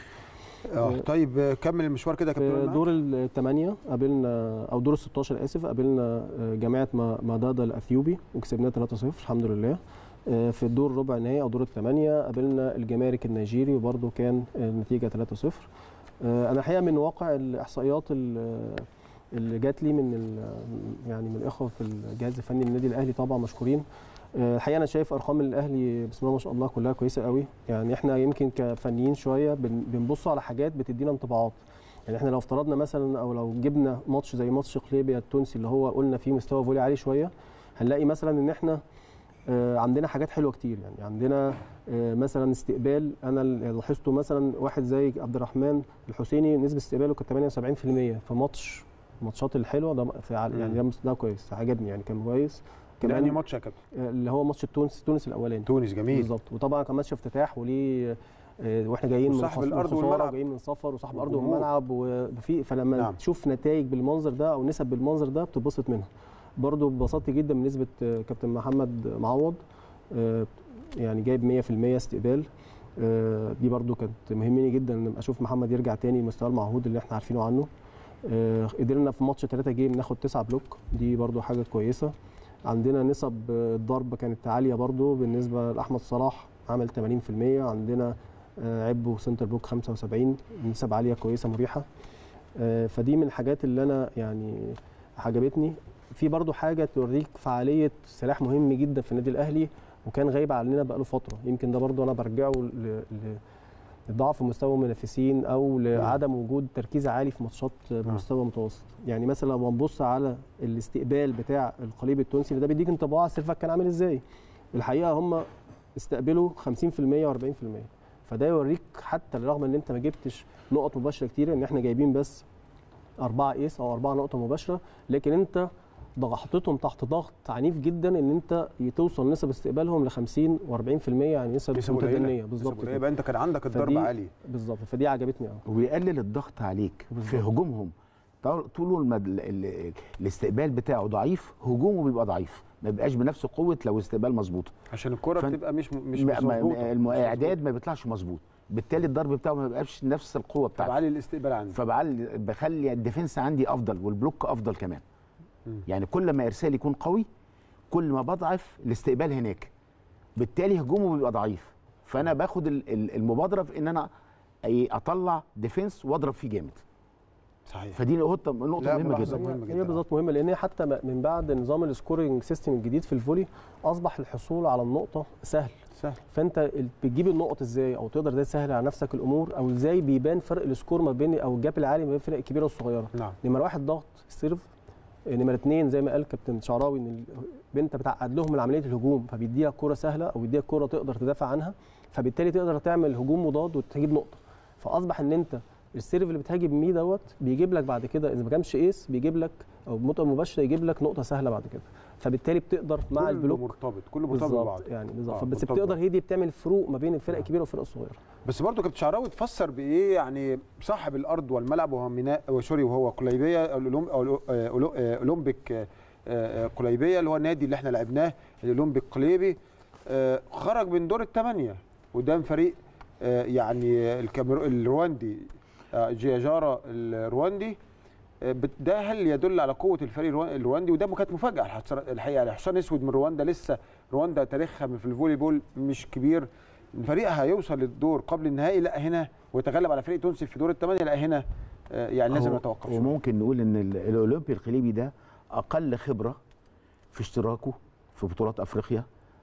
اه طيب آه، كمل المشوار كده يا كابتن في وائل معاك. دور الثمانية قابلنا أو دور ال 16 آسف قابلنا آه، جامعة ما- مادادا الأثيوبي وكسبناه 3-0 الحمد لله آه، في الدور ربع النهائي أو دور الثمانية قابلنا الجمارك النيجيري وبرضه كان النتيجة 3-0 آه، أنا الحقيقة من واقع الإحصائيات ال- اللي جات لي من ال- يعني من الإخوة في الجهاز الفني للنادي الأهلي طبعا مشكورين آه، الحقيقه انا شايف ارقام الاهلي بسم الله ما شاء الله كلها كويسه قوي يعني احنا يمكن كفنيين شويه بن- بنبص على حاجات بتدينا انطباعات يعني احنا لو افترضنا مثلا او لو جبنا ماتش زي ماتش قليبيا التونسي اللي هو قلنا فيه مستوى فولي عالي شويه هنلاقي مثلا ان احنا آه، عندنا حاجات حلوه كتير يعني عندنا آه، مثلا استقبال انا اللي لاحظته مثلا واحد زي عبد الرحمن الحسيني نسبه استقباله كانت 78% في ماتش الماتشات الحلوه ده في عال- يعني ده ده كويس عجبني يعني كان كويس ده انهي ماتش يا كابتن اللي هو ماتش التونس تونس الاولاني تونس جميل بالظبط وطبعا كان ماتش افتتاح وليه آه، واحنا جايين من وصاحب خص- من الأرض خسارة والملعب. وجايين من سفر وصاحب الارض والجمهور. والملعب وفي فلما نعم. نعم. تشوف نتائج بالمنظر ده او نسب بالمنظر ده بتتبسط منها برضو اتبسطت جدا من نسبه آه، كابتن محمد معوض آه، يعني جايب 100% استقبال آه، دي برضو كانت مهمني جدا ان اشوف محمد يرجع تاني لمستواه المعهود اللي احنا عارفينه عنه آه، قدرنا في ماتش 3 جيم ناخد 9 بلوك دي برضو حاجه كويسه عندنا نسب آه، الضرب كانت عاليه برضو بالنسبه لاحمد صلاح عمل 80% عندنا آه، عبو سنتر بلوك 75 نسب عاليه كويسه مريحه آه، فدي من الحاجات اللي انا يعني عجبتني في برضو حاجه توريك فعاليه سلاح مهم جدا في النادي الاهلي وكان غايب عننا بقاله فتره يمكن ده برضو انا برجعه ل... ل... لضعف مستوى المنافسين او لعدم وجود تركيز عالي في ماتشات بمستوى متوسط يعني مثلا لو بنبص على الاستقبال بتاع القليب التونسي ده بيديك انطباع سيرفك كان عامل ازاي الحقيقه هم استقبلوا 50% و40% فده يوريك حتى رغم ان انت ما جبتش نقط مباشره كتير ان احنا جايبين بس أربعة ايس او أربعة نقطه مباشره لكن انت ضغ- حطيتهم تحت ضغط عنيف جدا ان انت توصل نسب استقبالهم ل 50 و40% يعني نسب نسب قليلة. متدنيه نسب بالظبط قليلة. كده. يبقى انت كان عندك الضربه فدي- عاليه بالظبط فدي عجبتني قوي ويقلل الضغط عليك في هجومهم طول طول المد... ال... ال... الاستقبال بتاعه ضعيف هجومه بيبقى ضعيف ما بيبقاش بنفس قوه لو استقبال مظبوط عشان الكره فن- بتبقى مش مش ما- مش ما- مظبوطه المعداد ما بيطلعش مظبوط بالتالي الضرب بتاعه ما بيبقاش نفس القوه بتاعته بعلي الاستقبال عندي فبعلي بخلي الديفنس عندي افضل والبلوك افضل كمان مم. يعني كل ما ارسالي يكون قوي كل ما بضعف الاستقبال هناك بالتالي هجومه بيبقى ضعيف فانا باخد ال- ال- المبادره في ان انا أي اطلع ديفنس واضرب فيه جامد صحيح فدي نقطه نقطه لا، مهمه ملاحظة جدا مهمة هي جدا. بالظبط مهمه لان هي حتى م- من بعد نظام السكورينج سيستم الجديد في الفولي اصبح الحصول على النقطه سهل سهل فانت ال- بتجيب النقط ازاي او تقدر ده تسهل على نفسك الامور او ازاي بيبان فرق السكور ما بين او الجاب العالي ما بين الفرق الكبيره والصغيره نعم نمره واحد ضغط سيرف نمره اثنين زي ما قال كابتن شعراوي ان ال- انت بتعقد لهم من عمليه الهجوم فبيديها كره سهله او بيديها كره تقدر تدافع عنها فبالتالي تقدر تعمل هجوم مضاد وتجيب نقطه فاصبح ان انت السيرف اللي بتهاجم بيه دوت بيجيب لك بعد كده اذا ما كانش ايس بيجيب لك او بنقطه مباشره يجيب لك نقطه سهله بعد كده فبالتالي بتقدر مع كله البلوك مرتبط كله مرتبط ببعض بالظبط يعني بالظبط آه، بس مرتبط بتقدر ببعض. هي دي بتعمل فروق ما بين الفرق الكبيره والفرق الصغيره بس برضه كابتن شعراوي تفسر بايه يعني صاحب الارض والملعب وهو ميناء وسوري وهو قليبيه الأولم- أولو- آه، أولو- آه، اولمبيك آه، آه، قليبيه اللي هو النادي اللي احنا لعبناه الاولمبيك قليبي آه، خرج من دور الثمانيه قدام فريق آه، يعني الكاميرو الرواندي آه، جياجارا الرواندي آه، بت- ده هل يدل على قوه الفريق الروا- الرواندي وده كانت مفاجاه الحص- الحقيقه يعني حسام اسود من رواندا لسه رواندا تاريخها في الفولي بول مش كبير فريقها هيوصل للدور قبل النهائي لا هنا ويتغلب على فريق تونسي في دور الثمانيه لا هنا آه، يعني لازم هو- نتوقف شوية. وممكن نقول ان ال- الاولمبي القليبي ده اقل خبره في اشتراكه في بطولات افريقيا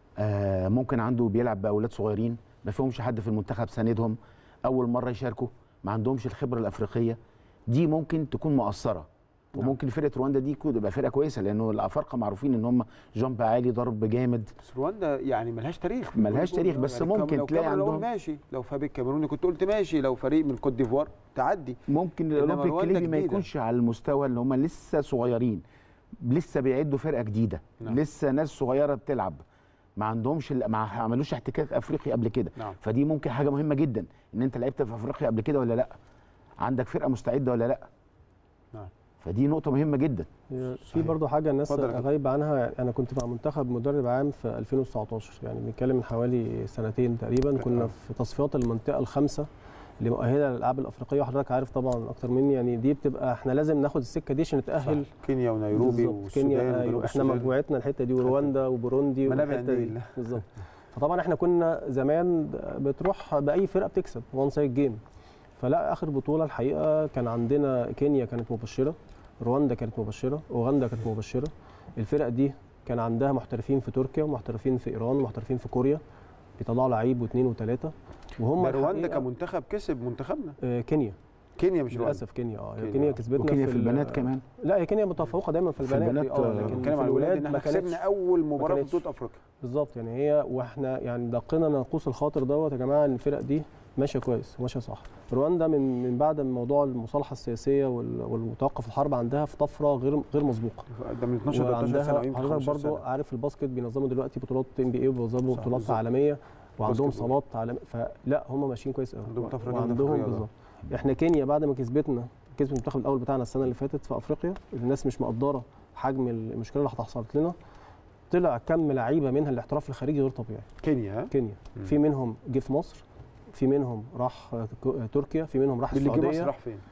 آه ممكن عنده بيلعب باولاد صغيرين ما فيهمش حد في المنتخب ساندهم اول مره يشاركوا ما عندهمش الخبره الافريقيه دي ممكن تكون مؤثره وممكن فرقه رواندا دي تكون- تبقى فرقه كويسه لانه الافارقه معروفين ان هم جامب عالي ضرب جامد بس رواندا يعني ملهاش تاريخ ملهاش تاريخ، بس يعني ممكن لو تلاقي كاميرون عندهم- ماشي لو فريق كاميروني كنت قلت ماشي لو فريق من كوت ديفوار تعدي ممكن إنما الاولمبي رواندا الكليبي ما جديدة. يكونش على المستوى اللي هم لسه صغيرين لسه بيعدوا فرقه جديده نعم. لسه ناس صغيره بتلعب ما عندهمش ال- ما عملوش احتكاك افريقي قبل كده نعم. فدي ممكن حاجه مهمه جدا ان انت لعبت في افريقيا قبل كده ولا لا عندك فرقه مستعده ولا لا نعم. فدي نقطه مهمه جدا في صحيح. برضه حاجه الناس اتفضل يا كابتن. غايبه عنها يعني انا كنت مع منتخب مدرب عام في 2019 يعني بنتكلم من حوالي سنتين تقريبا كنا في تصفيات المنطقه الخامسه اللي مؤهله للالعاب الافريقيه وحضرتك عارف طبعا اكتر مني يعني دي بتبقى احنا لازم ناخد السكه دي عشان نتاهل صح. كينيا ونيروبي بالظبط. والسودان كينيا وجنوب ايوه احنا السودان. مجموعتنا الحته دي ورواندا وبوروندي منابع والحته دي النيل. بالظبط فطبعا احنا كنا زمان بتروح باي فرقه بتكسب وان سايد جيم فلا اخر بطوله الحقيقه كان عندنا كينيا كانت مبشره رواندا كانت مبشره اوغندا كانت مبشره الفرق دي كان عندها محترفين في تركيا ومحترفين في ايران ومحترفين في كوريا بيطلعوا لعيب واثنين وثلاثه وهم ده رواندا الحقيقة- كمنتخب كسب منتخبنا آه، كينيا كينيا مش رواندا للاسف كينيا اه كينيا. كينيا كسبتنا وكينيا في ال- البنات كمان لا هي كينيا متفوقه دايما في في البنات البنات، اه آه، لكن بنتكلم في على الولاد الولاد ان ما احنا كانتش كسبنا اول مباراه في كانتش. بطوله افريقيا بالظبط يعني هي واحنا يعني دقينا ناقوس الخاطر دوت يا جماعه ان الفرق دي ماشيه كويس وماشيه صح رواندا من من بعد موضوع المصالحه السياسيه وال- والتوقف الحرب عندها في طفره غير غير مسبوقه ده من 12 13 سنه وعندها ويمكن حضرتك 15 برضو سنه عارف الباسكت بينظموا دلوقتي بطولات ام بي اي وبينظموا صح، بطولات بالظبط. عالميه وعندهم باسكت بول. صالات عالميه فلا هم ماشيين كويس قوي عندهم طفرة جامدة في وعندهم الرياضة. بالظبط احنا كينيا بعد ما كسبتنا كسبت المنتخب الاول بتاعنا السنه اللي فاتت في افريقيا الناس مش مقدره حجم المشكله اللي هتحصلت لنا طلع كم لعيبه منها الاحتراف الخارجي غير طبيعي كينيا ها كينيا مم. في منهم جه في مصر في منهم راح ك- تركيا في منهم راح اللي جه مصر السعوديه راح فين؟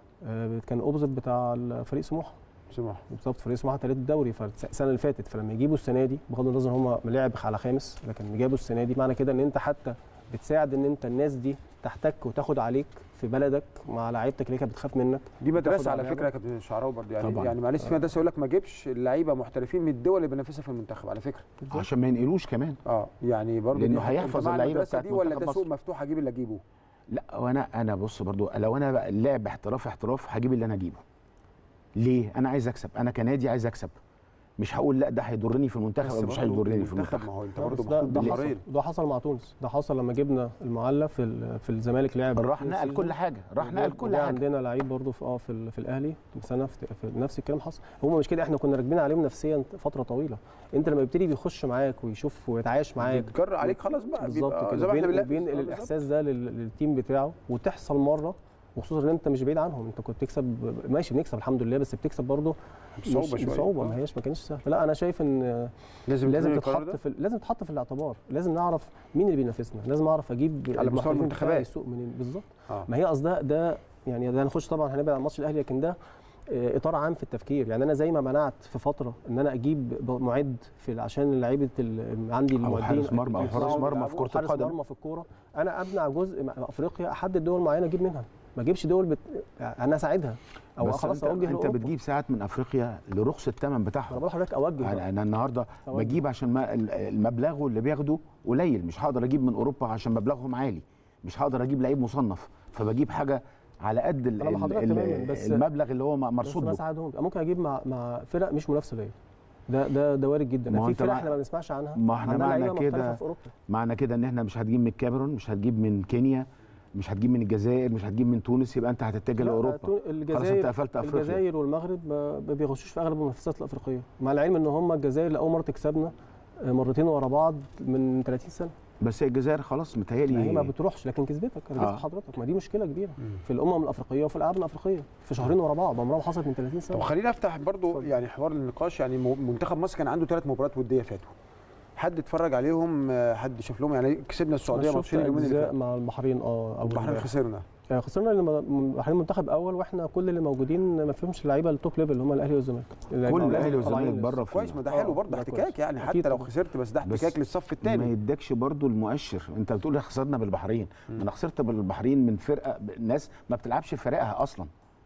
آه، كان اوبزيت بتاع فريق سموحه سموح بالظبط فريق سموحه ثالث الدوري فالسنه اللي فاتت فلما يجيبوا السنه دي بغض النظر هم لعب على خامس لكن جابوا السنه دي معنى كده ان انت حتى بتساعد ان انت الناس دي تحتك وتاخد عليك في بلدك مع لعيبتك اللي كانت بتخاف منك دي مدرسه تاخد على على فكره يا كابتن الشعراوي برضه يعني طبعاً. يعني معلش في مدرسه يقول لك ما جيبش اللعيبه محترفين من الدول اللي بينافسها في المنتخب على فكره عشان ما ينقلوش كمان اه يعني برضه لأنه دي- هيحفظ أنت مع اللعيبة المدرسة بتاعت دي ولا منتخب ده سوق مصر. مفتوح اجيب اللي اجيبه لا وانا انا بص برضو لو انا بقى اللاعب احتراف احتراف هجيب اللي انا اجيبه ليه انا عايز اكسب انا كنادي عايز اكسب مش هقول لا ده هيضرني في المنتخب او مش برضه هيضرني في المنتخب المنتخب ما هو انت لا، برضه بس ده, محطوط ده حصل بمهارين ده حصل مع تونس ده حصل لما جبنا المعلة في ال- في الزمالك لعب راح اتنين نقل سيزون. كل حاجه راح نقل كل وجا حاجه عندنا لعيب برضه في اه في, ال- في الاهلي سنه في, في نفس الكلام حصل هم مش كده احنا كنا راكبين عليهم نفسيا فتره طويله انت لما بيبتدي بيخش معاك ويشوف ويتعايش معاك بيتجرأ عليك خلاص بقى بالظبط بيبقى كده زي ما احنا وبين- بنلاقي- وبينقل آه، بالظبط. الاحساس ده لل- للتيم بتاعه وتحصل مره وخصوصا ان انت مش بعيد عنهم انت كنت تكسب ماشي بنكسب الحمد لله بس بتكسب برضه بصعوبة مش- شوية. بصعوبه آه. ما هياش ما كانش سهل لا انا شايف ان لازم لازم تلغي القرار تتحط ده؟ في لازم تتحط في الاعتبار لازم نعرف مين اللي بينافسنا لازم اعرف اجيب على مستوى المحترفين المنتخبات. بتاعي السوق منين بالظبط آه. ما هي قصدها ده يعني ده هنخش طبعا هنبعد عن ماتش الاهلي لكن ده آه، اطار عام في التفكير يعني انا زي ما منعت في فتره ان انا اجيب ب- معد في عشان لعيبه ال- عندي او المعدين حارس مرمى او يطلعوا حارس مرمى في يلعبوا، كره حارس القدم مرمى في الكوره انا امنع جزء مع افريقيا احدد دول معينه اجيب منها ما اجيبش دول بت... يعني انا اساعدها او بس خلاص انت, اوجه انت لأوروبا. بتجيب ساعات من افريقيا لرخص الثمن انا بتاعهم بقول لحضرتك اوجه انا بقى. انا النهارده أوجه. بجيب عشان ما ال- المبلغ اللي بياخده قليل مش هقدر اجيب من اوروبا عشان مبلغهم عالي مش هقدر اجيب لعيب مصنف فبجيب حاجه على قد ال- أنا مع ال- حضرتك ال- تماماً، بس- المبلغ اللي هو م- بس مرصود ما له ساعدهم ممكن اجيب مع مع فرق مش منافسه ليا ده ده ده وارد جدا ما هو في أنت فرق مع- احنا ما بنسمعش عنها ما احنا عندها معنى لعيبة محترفة كده في اوروبا معنى كده ان احنا مش هتجيب من الكاميرون مش هتجيب من كينيا مش هتجيب من الجزائر مش هتجيب من تونس يبقى انت هتتجه لا، لاوروبا تو- خلاص انت الجزائر قفلت افريقيا الجزائر والمغرب ما ما بيغشوش في اغلب المنافسات الافريقيه مع العلم ان هم الجزائر لاول مره تكسبنا آه، مرتين ورا بعض من 30 سنه بس هي الجزائر خلاص ما هي ما متهيألي بتروحش لكن كسبتك انا آه. كسبت حضرتك ما دي مشكله كبيره في الامم الافريقيه وفي الالعاب الافريقيه في شهرين ورا بعض عمرها ما حصلت من 30 طب سنه خلينا افتح برضو يعني حوار النقاش يعني م- منتخب مصر كان عنده ثلاث مباريات وديه فاتوا حد اتفرج عليهم آه، حد شاف لهم يعني كسبنا السعوديه أنا شفت ماتشين اليومين اللي أجزاء فاتوا مع البحرين اه اول البحرين امبارح. خسرنا آه، خسرنا لان م- البحرين منتخب اول واحنا كل اللي موجودين ما فيهمش اللعيبه التوب ليفل اللي هم الاهلي والزمالك كل الاهلي والزمالك بره في كويس ما ده حلو آه، برضه ده احتكاك كويس. يعني أكيد حتى لو طبعاً. خسرت بس ده بس احتكاك للصف ما الثاني يدكش برضو المؤشر انت بتقول لي خسرنا بالبحرين ما انا خسرت بالبحرين من فرقه ناس ما بتلعبش في فرقها اصلا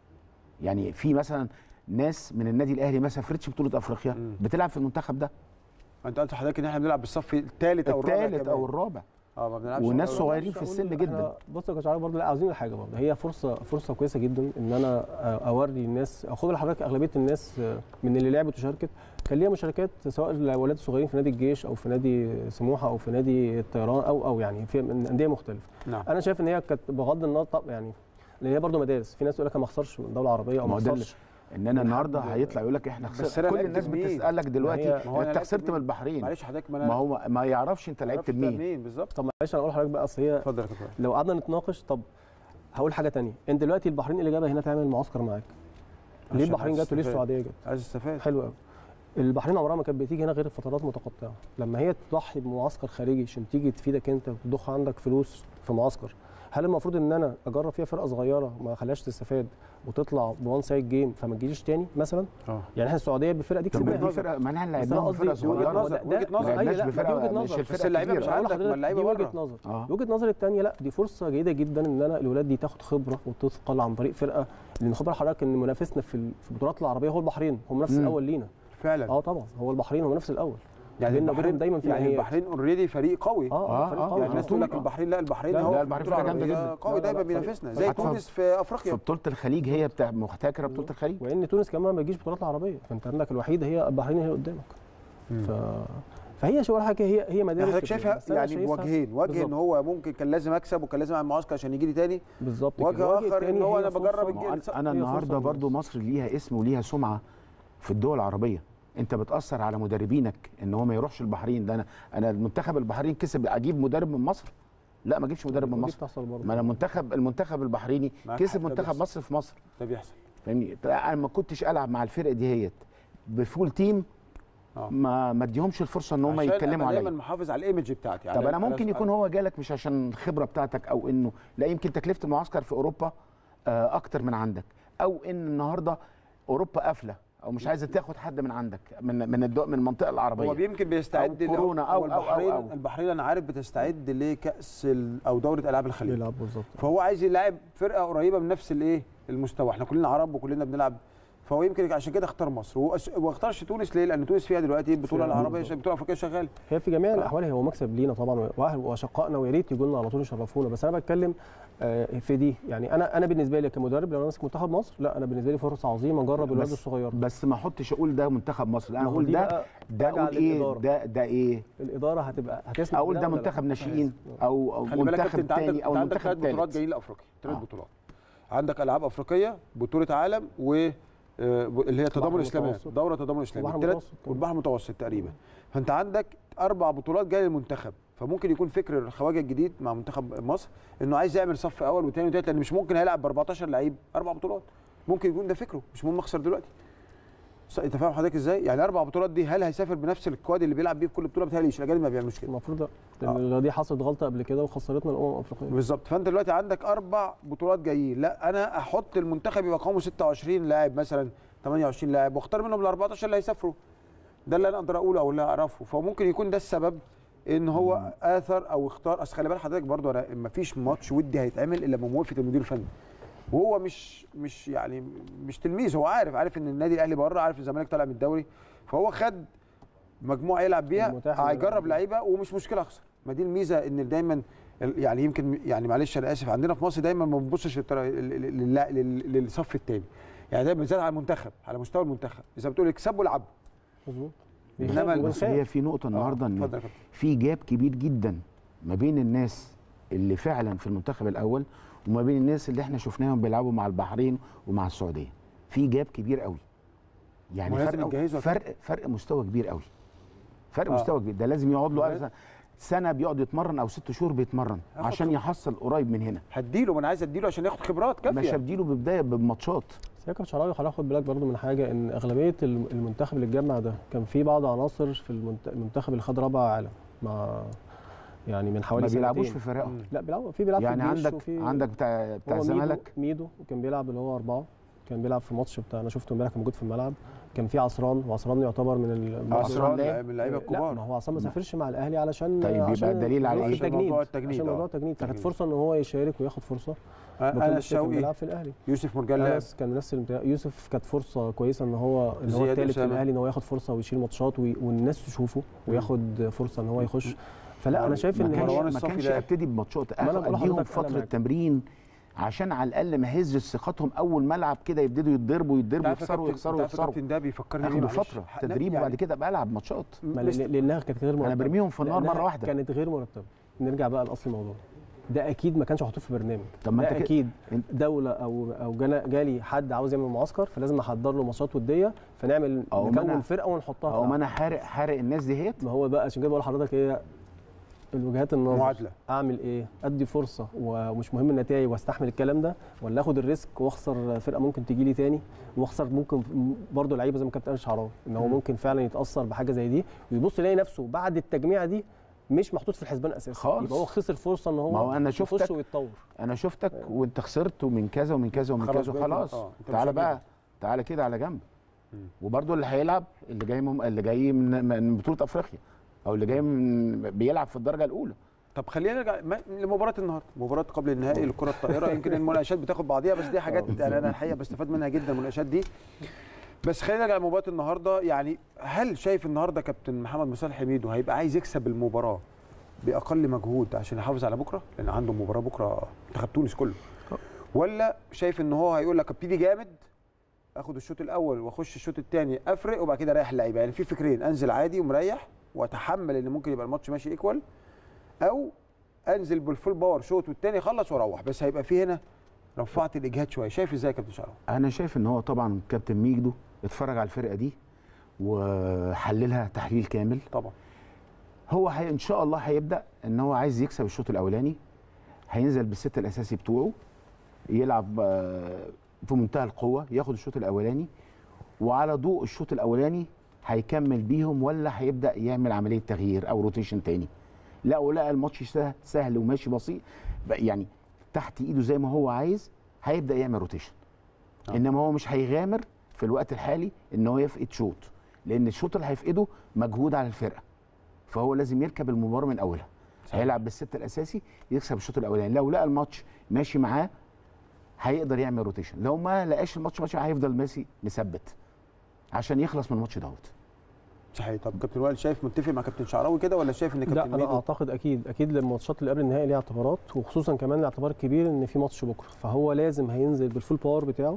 يعني في مثلا ناس من النادي الاهلي ما سافرتش بطوله افريقيا مم. بتلعب في المنتخب ده انت قلت لحضرتك ان احنا بنلعب بالصف الثالث او الرابع الثالث كمان. او الرابع اه ما بنلعبش وناس أول- صغيرين مش في هقول السن إحنا- جدا. بص يا كابتن عارف برضه لا عاوزين حاجه برضه هي فرصه فرصه كويسه جدا ان انا اوري الناس خد لحضرتك اغلبيه الناس من اللي لعبت وشاركت كان ليها مشاركات سواء الاولاد الصغيرين في نادي الجيش او في نادي سموحه او في نادي الطيران او او يعني في من انديه مختلفه نعم انا شايف ان هي كانت بغض النظر طب يعني لان هي برضه مدارس في ناس تقول لك أنا ما اخسرش من دوله عربيه او ما ما هو ده اخسرش ان انا النهارده هيطلع يقول لك احنا بس خسرنا أنا كل لعبت الناس بمين؟ بتسالك دلوقتي ما هي- ما هو أنا انت لعبت خسرت بمين؟ من البحرين معلش حضرتك ما انا ما هو ما يعرفش انت لعبت عرفت بمين مين بالظبط طب معلش انا اقول لحضرتك بقى اصل هي اتفضل يا كابتن لو قعدنا نتناقش طب هقول حاجه تانية انت دلوقتي البحرين اللي جابها هنا تعمل معسكر معاك ليه عشان البحرين عايز جت وليه تستفاد. السعوديه جت عايز استفاد حلو قوي البحرين عمرها ما كانت بتيجي هنا غير في فترات متقطعه لما هي تضحي بمعسكر خارجي عشان تيجي تفيدك انت وتضخ عندك فلوس في معسكر هل المفروض ان انا اجرب فيها فرقه صغيره ما اخليهاش تستفاد وتطلع بوان سايد جيم فما تجيش تاني مثلا اه يعني احنا السعوديه بالفرقه دي طب ما كسبناها دي فرقه ما احنا بس أنا لعبناهم قصدي فرقه دي وجهة صغيره نظر. صغيره وجهه نظر أيوة، لعبناش لا، بفرقة- دي وجهة مش نظر. الفرقة بس اللعيبه مش الكبيرة. أقول عندك ما لحضرتك اللعيبه دي وجهه بره نظر اه وجهه نظر الثانيه لا دي فرصه جيده جدا ان انا الولاد دي تاخد خبره وتثقل عن طريق فرقه لان خد بال حضرتك ان منافسنا في ال- في البطولات العربيه هو البحرين هو المنافس مم. الاول لينا فعلا اه طبعا هو البحرين هو المنافس الاول يعني بيننا وبينهم البحرين دايما في يعني نهائيات. البحرين اوريدي فريق قوي اه آه، اه فريق آه. قوي. يعني الناس تقول لك آه. البحرين لا البحرين لا، هو لا، في البحرين البطولة فرقة جامدة العربية جدا. قوي لا، دايما لا، فريق- بينافسنا زي حتى تونس في في افريقيا بطوله الخليج هي بتاع محتكره بطوله الخليج وان تونس كمان ما بتجيش بطولات العربيه فانت عندك الوحيده هي البحرين هي قدامك مم. ف... فهي شو حاجه هي هي مدارس حضرتك كتير، شايفها بس أنا يعني شايفها- بوجهين وجه ان بالظبط. هو ممكن كان لازم اكسب وكان لازم اعمل معسكر عشان يجي لي تاني بالظبط وجه كده. آخر التاني إن هو هي أنا بجرب فرصة- الجيل. ما هو صح، أنا- انا هي فرصة النهارده للناس. برضو مصر ليها اسم وليها سمعه في الدول العربيه انت بتاثر على مدربينك ان هو ما يروحش البحرين ده انا انا المنتخب البحرين كسب اجيب مدرب من مصر لا ما اجيبش مدرب من ودي مصر بتحصل برضه ما انا منتخب المنتخب البحريني معاك حق، كسب ده منتخب بيحصل. مصر في مصر ده بيحصل فاهمني انا ما كنتش العب مع الفرقه دي هيت بفول تيم اه ما ما اديهمش الفرصه ان هم عشان يتكلموا أبقى دايما عليا محافظ على الايمج بتاعتي طب على- انا على- ممكن يكون هو جالك مش عشان الخبره بتاعتك او انه لا يمكن تكلفه المعسكر في اوروبا آه، اكتر من عندك او ان النهارده اوروبا قافله او مش عايزه تاخد حد من عندك من من الدو من المنطقه العربيه هو يمكن بيستعد أو كورونا ل- أو- أو- أو- البحرين أو. البحرين انا عارف بتستعد لكاس ال- او دوره العاب الخليج بيلعب بالظبط فهو عايز يلاعب فرقه قريبه من نفس الايه المستوى احنا كلنا عرب وكلنا بنلعب فهو يمكن عشان كده اختار مصر وهو أس- وما اختارش تونس ليه لان تونس فيها دلوقتي البطوله فيها العربيه بالظبط. البطوله الافريقيه شغاله هي في جميع الاحوال هو مكسب لينا طبعا واهل واشقائنا ويا ريت يجوا لنا على طول يشرفونا بس انا بتكلم آه، في دي يعني انا انا بالنسبه لي كمدرب لو انا ماسك منتخب مصر لا انا بالنسبه لي فرصه عظيمه اجرب الولاد بس- الصغير بس ما احطش اقول ده منتخب مصر لا انا ما هو اقول دي ده بقى ده راجعة اقول ايه للإدارة. ده ده ايه الاداره هتبقى هتسمع اقول بده ده ولا لا؟ منتخب ناشئين بس. او او خلي بالك يا كابتن، منتخب انت عندك تاني او انت عندك منتخب ثلاث بطولات تالت جايين لافريقيا ثلاث آه. بطولات عندك العاب افريقيه بطوله عالم و آه، ب- اللي هي تضامن البحر اسلامي المتوسط. دوره تضامن اسلامي والبحر التلات- المتوسط كمان. والبحر المتوسط تقريبا فانت عندك اربع بطولات جايه للمنتخب فممكن يكون فكر الخواجه الجديد مع منتخب مصر انه عايز يعمل صف اول وثاني وثالث لان مش ممكن هيلعب ب 14 لعيب اربع بطولات ممكن يكون ده فكره مش مهم اخسر دلوقتي ص- انت فاهم حضرتك ازاي؟ يعني اربع بطولات دي هل هيسافر بنفس الكواد اللي بيلعب بيه في كل بطوله بتهيأليش الاجانب ما بيعملوش كده المفروض لا لان دي حصلت غلطه قبل كده وخسرتنا الامم الافريقيه بالظبط فانت دلوقتي عندك اربع بطولات جايين لا انا احط المنتخب يبقى قوامه 26 لاعب مثلا 28 لاعب واختار منهم ال 14 اللي هيسافروا ده اللي انا اقدر اقوله او اللي اعرفه فممكن يكون ده السبب ان هو اثر او اختار اصل خلي بال حضرتك برضو انا ما فيش ماتش ودي هيتعمل الا بموافقه المدير الفني وهو مش مش يعني مش تلميذ هو عارف عارف ان النادي الاهلي بره عارف الزمالك طالع من الدوري فهو خد مجموعه يلعب بيها المتاح إنه هيجرب يلعب. لعيبه ومش مشكله اخسر ما دي الميزه ان دايما ال- يعني يمكن يعني معلش انا اسف عندنا في مصر دايما ما بنبصش للتر- لل- لل- لل- للصف الثاني يعني دايما بالذات على المنتخب على مستوى المنتخب اذا بتقول اكسبوا والعبوا مظبوط إنما بيخاف بس وبنخاف. هي في نقطه النهارده ان اتفضل يا كابتن. في جاب كبير جدا ما بين الناس اللي فعلا في المنتخب الاول وما بين الناس اللي احنا شفناهم بيلعبوا مع البحرين ومع السعوديه في جاب كبير قوي يعني ولازم فرق يتجهزوا يا فرق فرق مستوى كبير قوي فرق آه. آه. مستوى كبير ده لازم يقعد له ولازم- أربع سنه بيقعد يتمرن او ست شهور بيتمرن هاخد عشان خبرة. يحصل قريب من هنا هديله ما انا عايز اديله عشان ياخد خبرات مش كافيه هبديله ببدايه بماتشات بس يا كابتن شراوي خلينا ناخد بالك برضو من حاجه ان اغلبيه الم- المنتخب اللي اتجمع ده كان في بعض عناصر في المنت- المنتخب اللي خد رابع عالم مع يعني من حوالي ما بيلعبوش سنتين. في فرقهم مم. لا بيلعبوا في بيلعب يعني في الجيش عندك وفي عندك بتاع بتاع هو ميدو الزمالك ميدو كان بيلعب اللي هو اربعه كان بيلعب في ماتش بتاع انا شفته امبارح كان موجود في الملعب كان في عصران وعصران يعتبر من ال- عصران ليه؟ من اللعيبه لا الكبار ما هو عصام ما سافرش مع الاهلي علشان طيب يبقى عشان الدليل على ظروف إيه؟ عشان التجنيد موضوع التجنيد، عشان آه. موضوع التجنيد فكانت التجنيد. فرصه ان هو يشارك وياخد فرصه انا بكل كان الشوقي بيلعب في الاهلي يوسف مرجان لاعب انس كان نفس الامتياز يوسف كانت فرصه كويسه ان هو ان هو زياد الثالث في أسامة. الاهلي ان هو ياخد فرصه ويشيل ماتشات وي- والناس تشوفه وياخد فرصه ان هو يخش فلا انا شايف ما ان كانش مروان هي ما الصافي كانش لاعب. ابتدي بماتشات ما أنا بقول اديهم لحضرتك أنا فتره معاك. تمرين عشان على الاقل ما هزش ثقتهم اول ملعب كده يبتدوا يتضربوا يتضربوا عارف يا يخسروا كابتن- يخسروا أنت عارف يا يخسروا كابتن ده بيفكرني بيه اخدوا معلش. فتره ح- تدريب يعني وبعد كده ابقى العب ماتشات ما مست- لأن- لانها كانت غير مرتبه برميهم في النار لأنها مرة واحدة. كانت غير مرتبه نرجع بقى لاصل الموضوع ده اكيد ما كانش محطوط في برنامج طب ما ده أنت كده- اكيد أنت- دوله او او جانا- جالي حد عاوز يعمل معسكر فلازم احضر له ماتشات وديه فنعمل أو ما نكون أنا- فرقه ونحطها في او ما العالم. انا حارق حارق الناس ديت ما هو بقى عشان كده بقول لحضرتك هي الوجهات النظر معادلة. اعمل ايه ادي فرصه ومش مهم النتائج واستحمل الكلام ده ولا اخد الريسك واخسر فرقه ممكن تجي لي تاني واخسر ممكن برضه لعيبه زي ما كابتن شعراوي ان هو مم. ممكن فعلا يتاثر بحاجه زي دي ويبص يلاقي نفسه بعد التجميع دي مش محطوط في الحسبان اساسا خالص. يبقى هو خسر فرصه ان هو ما هو أنا يخش شفتك ويتطور انا شفتك وانت خسرت ومن كذا ومن كذا ومن خلاص كذا بقيت- وخلاص آه، أنت مش تعالى هتجيبها. بقى تعالى كده على جنب مم. وبرده اللي هيلعب اللي جاي مم... اللي جاي من من بطوله افريقيا او اللي جاي من بيلعب في الدرجه الاولى طب خلينا نرجع ما- لمباراه النهارده مباراه قبل النهائي للكره الطائره يمكن المناقشات بتاخد بعضيها بس دي حاجات يعني انا الحقيقه بستفاد منها جدا المناقشات دي بس خلينا نرجع لمباراه النهارده يعني هل شايف النهارده كابتن محمد مصالح حميدو هيبقى عايز يكسب المباراه باقل مجهود عشان يحافظ على بكره لان عنده مباراه بكره منتخب تونس كله ولا شايف ان هو هيقول لك ابتدي جامد اخد الشوط الاول واخش الشوط الثاني افرق وبعد كده اريح اللعيبه يعني في فكرين انزل عادي ومريح واتحمل ان ممكن يبقى الماتش ماشي ايكوال او انزل بالفول باور شوط والتاني اخلص واروح بس هيبقى في هنا رفعت الاجهاد شويه شايف ازاي يا كابتن شعراوي انا شايف ان هو طبعا كابتن ميجدو اتفرج على الفرقه دي وحللها تحليل كامل طبعا هو هي ان شاء الله هيبدا ان هو عايز يكسب الشوط الاولاني هينزل بالست الاساسي بتوعه يلعب آه، في منتهى القوه ياخد الشوط الاولاني وعلى ضوء الشوط الاولاني هيكمل بيهم ولا هيبدا يعمل عمليه تغيير او روتيشن تاني لا ولقى الماتش سه- سهل وماشي بسيط بقى يعني تحت ايده زي ما هو عايز هيبدا يعمل روتيشن آه. انما هو مش هيغامر في الوقت الحالي ان هو يفقد شوط لان الشوط اللي هيفقده مجهود على الفرقه فهو لازم يركب المباراه من اولها صحيح. هيلعب بالست الاساسي يكسب الشوط الاولاني لو لقى الماتش ماشي معاه هيقدر يعمل روتيشن لو ما لقاش الماتش ماشي معاه هيفضل ماشي مثبت عشان يخلص من الماتش دوت صحيح طب كابتن وائل شايف متفق مع كابتن شعراوي كده ولا شايف ان لا كابتن انا ميدو اعتقد اكيد اكيد الماتشات اللي قبل النهائي ليها اعتبارات وخصوصا كمان الاعتبار الكبير ان في ماتش بكره فهو لازم هينزل بالفول باور بتاعه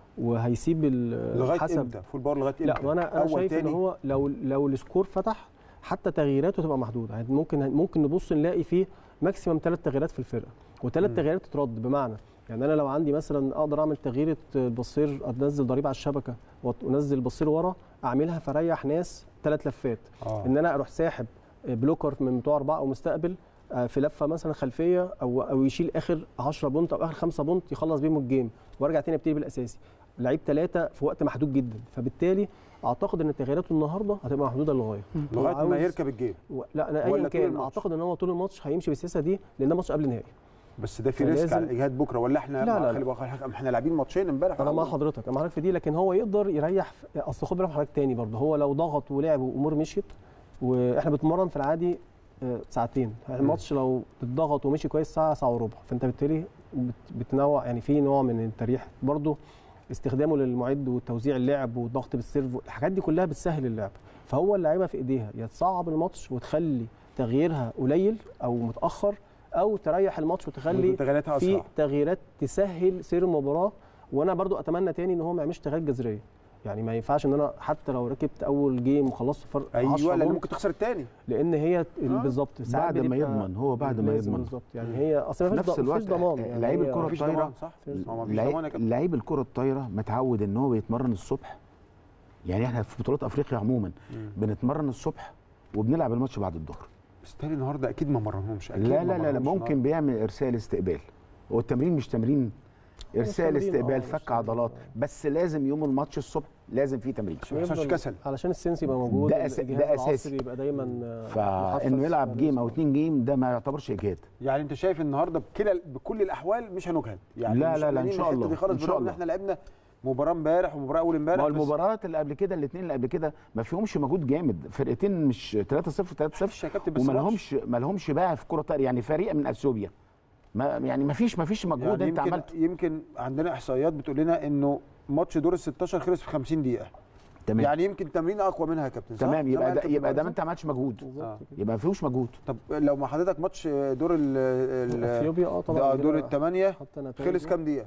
وهيسيب ال- لغايه حسب امتى فول باور لغايه امتى لا وانا انا أول شايف ان تاني؟ هو لو لو السكور فتح حتى تغييراته تبقى محدوده يعني ممكن ممكن نبص نلاقي فيه ماكسيمم ثلاث تغييرات في الفرقه وثلاث مم. تغييرات تترد بمعنى يعني انا لو عندي مثلا اقدر اعمل تغييره البصير انزل ضريب على الشبكه وانزل البصير ورا اعملها فريح ناس ثلاث لفات آه. ان انا اروح ساحب بلوكر من بتوع اربعه او مستقبل آه، في لفه مثلا خلفيه او او يشيل اخر 10 بونت او اخر 5 بونت يخلص بيهم الجيم وارجع تاني ابتدي بالاساسي لعيب ثلاثه في وقت محدود جدا فبالتالي اعتقد ان تغييراته النهارده هتبقى محدوده للغايه لغايه هو ما عاوز- يركب الجيم و... لا انا ولا ايا طول كان الماتش؟ اعتقد ان هو طول الماتش هيمشي بالسياسه دي لان ده ماتش قبل النهائي بس ده في ريسك فلازم- على الاجهاد بكره ولا احنا لا، لا، خلي لا. بالك احنا لاعبين ماتشين امبارح انا مع أول. حضرتك انا مع حضرتك في دي لكن هو يقدر يريح في... اصل خد بالك من حضرتك تاني برضه هو لو ضغط ولعب وامور مشيت واحنا بنتمرن في العادي آه، ساعتين الماتش لو اتضغط ومشي كويس ساعه ساعه وربع فانت بالتالي بت- بتنوع يعني في نوع من التريح برضه استخدامه للمعد وتوزيع اللعب والضغط بالسيرف الحاجات دي كلها بتسهل اللعب فهو اللعيبه في ايديها يا تصعب الماتش وتخلي تغييرها قليل او متاخر او تريح الماتش وتخلي تغييراتها في اسرع تغييرات تسهل سير المباراه وانا برضو اتمنى تاني ان هو ما يعملش تغييرات جذريه يعني ما ينفعش ان انا حتى لو ركبت اول جيم وخلصت فرق 10 ايوه لان بونت، ممكن تخسر الثاني لان هي بالظبط ساعات بعد ما بتبقى- يضمن هو بعد ما لازم يضمن بالظبط يعني هي اصل في ما فيش نفس ض- الوقت مفيش ضمان يعني لعيب هي- الكرة مفيش الطايرة. ضمان صح هو مفيش لعيب- ضمان يا كابتن لعيب الكرة الطايرة متعود ان هو بيتمرن الصبح يعني احنا في بطولات افريقيا عموما مم. بنتمرن الصبح وبنلعب الماتش بعد الظهر بس تاني النهارده اكيد ما مرنهمش أكيد لا ما لا لا, لا مرنهمش ممكن بيعمل ارسال استقبال هو التمرين مش تمرين ارسال تمرين، استقبال آه، مش فك تمرين، عضلات آه. بس لازم يوم الماتش الصبح لازم فيه تمرين ما يحصلش يفضل- كسل. علشان السنس يبقى موجود ده أس- الجهاز ده أساسي. العصبي يبقى دايما آه، محفز، فانه يلعب جيم او لازم. اتنين جيم ده ما يعتبرش اجهاد يعني انت شايف النهارده بكلا بكل الاحوال مش هنجهد يعني لا، مش لا، لا، إن قلقانين شاء من الحتة الله، دي خالص إن شاء بالرغم ان الله. احنا لعبنا مباراه امبارح ومباراه اول امبارح ما هو بس المباريات اللي قبل كده الاثنين اللي قبل كده ما فيهمش مجهود جامد فرقتين مش 3 0 3 0 مفيش يا كابتن بس وما ماتش. لهمش ما لهمش باع في كره طايره يعني فريق من اثيوبيا ما يعني ما فيش ما فيش مجهود يعني انت يمكن عملته يمكن عندنا احصائيات بتقول لنا انه ماتش دور ال 16 خلص في 50 دقيقه تمام يعني يمكن تمرين اقوى منها يا كابتن صح؟ تمام زي ما يبقى قال ده كابتن يبقى ده ما مرزق. انت ما عملتش مجهود بالظبط آه. كده. يبقى ما فيهوش مجهود طب لو مع حضرتك ماتش دور ال ال- اثيوبيا اه طبعا ده دور كده الثمانيه حتى نتائج خلص كام دقيقه؟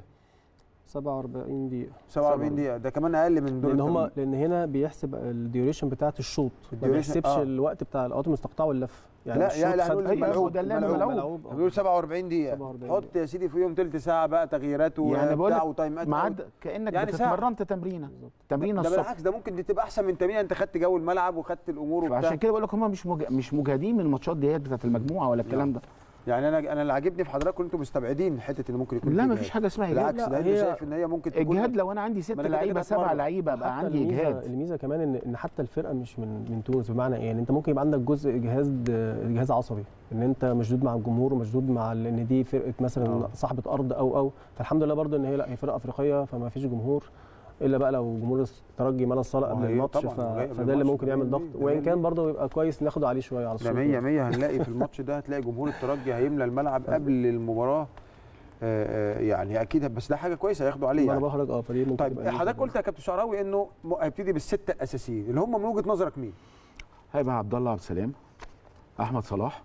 47 دقيقه 47 دقيقه ده كمان اقل من دور لان هما الثمانية. لان هنا بيحسب الديوريشن بتاعت الشوط ما الديوريشن، بيحسبش آه. الوقت بتاع الاوقات المستقطعه واللف يعني لا الشوط يا لا خد- هنقول أيوة، ملعوب ده اللي أنا ملعوب. ملعوب. آه. بيقول 47 دقيقة 47 حط دقيقة. يا سيدي فيهم تلت ساعة بقى تغييرات يعني بقول وبتاع لك وتايمات معد كانك يعني ساعة. بتتمرنت تمرينه بالظبط. تمرينه ده الصبح بالعكس ده ممكن دي تبقى احسن من تمرين انت خدت جو الملعب وخدت الامور وبتاع فعشان كده بقول لك هم مش مج... مش مجهدين من الماتشات ديت بتاعت المجموعه ولا الكلام ده يعني انا انا اللي عاجبني في حضرتك انتوا مستبعدين حته ان ممكن يكون لا في ما إجهاد. فيش حاجه اسمها اجهاد بالعكس لا، ده انت هي شايف ان هي ممكن تكون اجهاد لو انا عندي ست ما أنا كده لعيبه كده سبع أتمرن. لعيبه ابقى حتى عندي الميزه اجهاد الميزه كمان ان ان حتى الفرقه مش من من تونس بمعنى ايه؟ يعني انت ممكن يبقى عندك جزء جهاز جهاز عصبي ان انت مشدود مع الجمهور ومشدود مع ال- ان دي فرقه مثلا آه. صاحبه ارض او او فالحمد لله برضو ان هي لا هي فرقه افريقيه فما فيش جمهور الا بقى لو جمهور الترجي مال الصلاه قبل وهي الماتش طبعاً، ف... وهي قبل فده اللي الماتش ممكن يعمل ده ضغط مية- وان ده كان مية. برضه يبقى كويس ناخده عليه شويه على ده الصوت 100 100 هنلاقي في الماتش ده هتلاقي جمهور الترجي هيملى الملعب قبل المباراه آه، آه، يعني اكيد بس ده حاجه كويسه هياخدوا عليه انا يعني. بقول لحضرتك اه فدي ممكن طيب تبقى ميزة حضرتك برضه. قلت يا كابتن شعراوي انه م- هيبتدي بالسته الاساسيين اللي هم من وجهه نظرك مين؟ هيبقى عبد الله عبد السلام احمد صلاح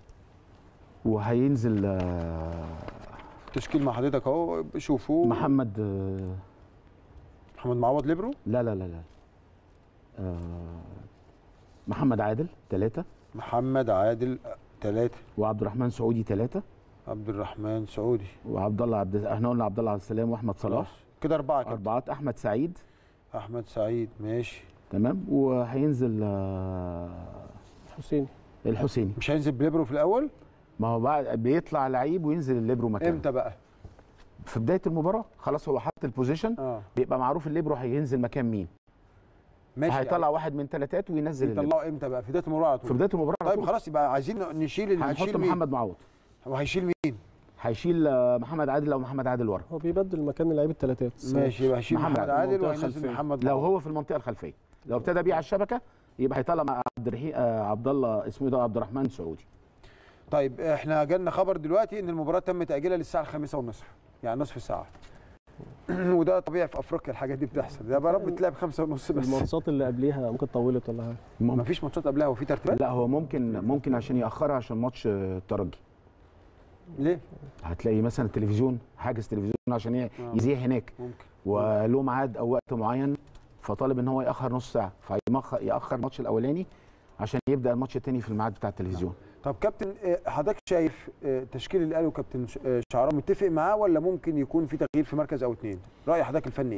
وهينزل آه، تشكيل مع حضرتك اهو شوفوا محمد آه، محمد معوض ليبرو لا لا لا لا آه، محمد عادل ثلاثة محمد عادل ثلاثه وعبد الرحمن سعودي ثلاثة عبد الرحمن سعودي وعبد الله عبد احنا قلنا عبد الله عبد السلام واحمد صلاح خلاص كده اربعه كده أربعة أحمد سعيد احمد سعيد ماشي تمام وهينزل آه، حسين الحسيني مش هينزل بليبرو في الاول ما هو بعد بيطلع لعيب وينزل الليبرو مكانه امتى بقى؟ في بدايه المباراه خلاص هو حط البوزيشن اه بيبقى معروف الليبرو هينزل مكان مين ماشي هيطلع واحد من ثلاثات وينزل الليبرو يطلعوا امتى بقى؟ في بدايه المباراه على في طول بدايه المباراه على طيب طول خلاص يبقى عايزين نشيل هنحط هنشيل مين؟ محمد معوض هو هيشيل مين؟ هيشيل آه، محمد عادل لو محمد عادل ورا هو بيبدل مكان اللعيب الثلاثات ماشي يبقى هشيل محمد محمد عادل عادل المنطقة وهينزل الخلفية. محمد لو معوض. هو في المنطقه الخلفيه لو ابتدى بيه على الشبكه يبقى هيطلع مع عبد الرحيم آه، عبد الله اسمه إيه ده عبد الرحمن سعودي طيب احنا جالنا خبر دلوقتي ان المباراه تم تاجيلها للساعه الخامسة ونصف يعني نصف ساعه وده طبيعي في افريقيا الحاجات دي بتحصل ده يا رب تلعب خمسة ونص بس الماتشات اللي قبليها ممكن طولت ولا حاجه ممكن. مفيش ماتشات قبلها وفي ترتيبات لا هو ممكن ممكن عشان ياخرها عشان ماتش آه، الترجي ليه هتلاقي مثلا التلفزيون حاجز تلفزيون عشان ي- آه. يذيع هناك ممكن وله ميعاد او وقت معين فطالب ان هو ياخر نص ساعه فيأخر ياخر الماتش الاولاني عشان يبدا الماتش الثاني في الميعاد بتاع التلفزيون طب كابتن آه، حضرتك شايف آه، تشكيل اللي قاله كابتن ش- آه، شعراوي متفق معاه ولا ممكن يكون في تغيير في مركز او اثنين راي حضرتك الفني ايه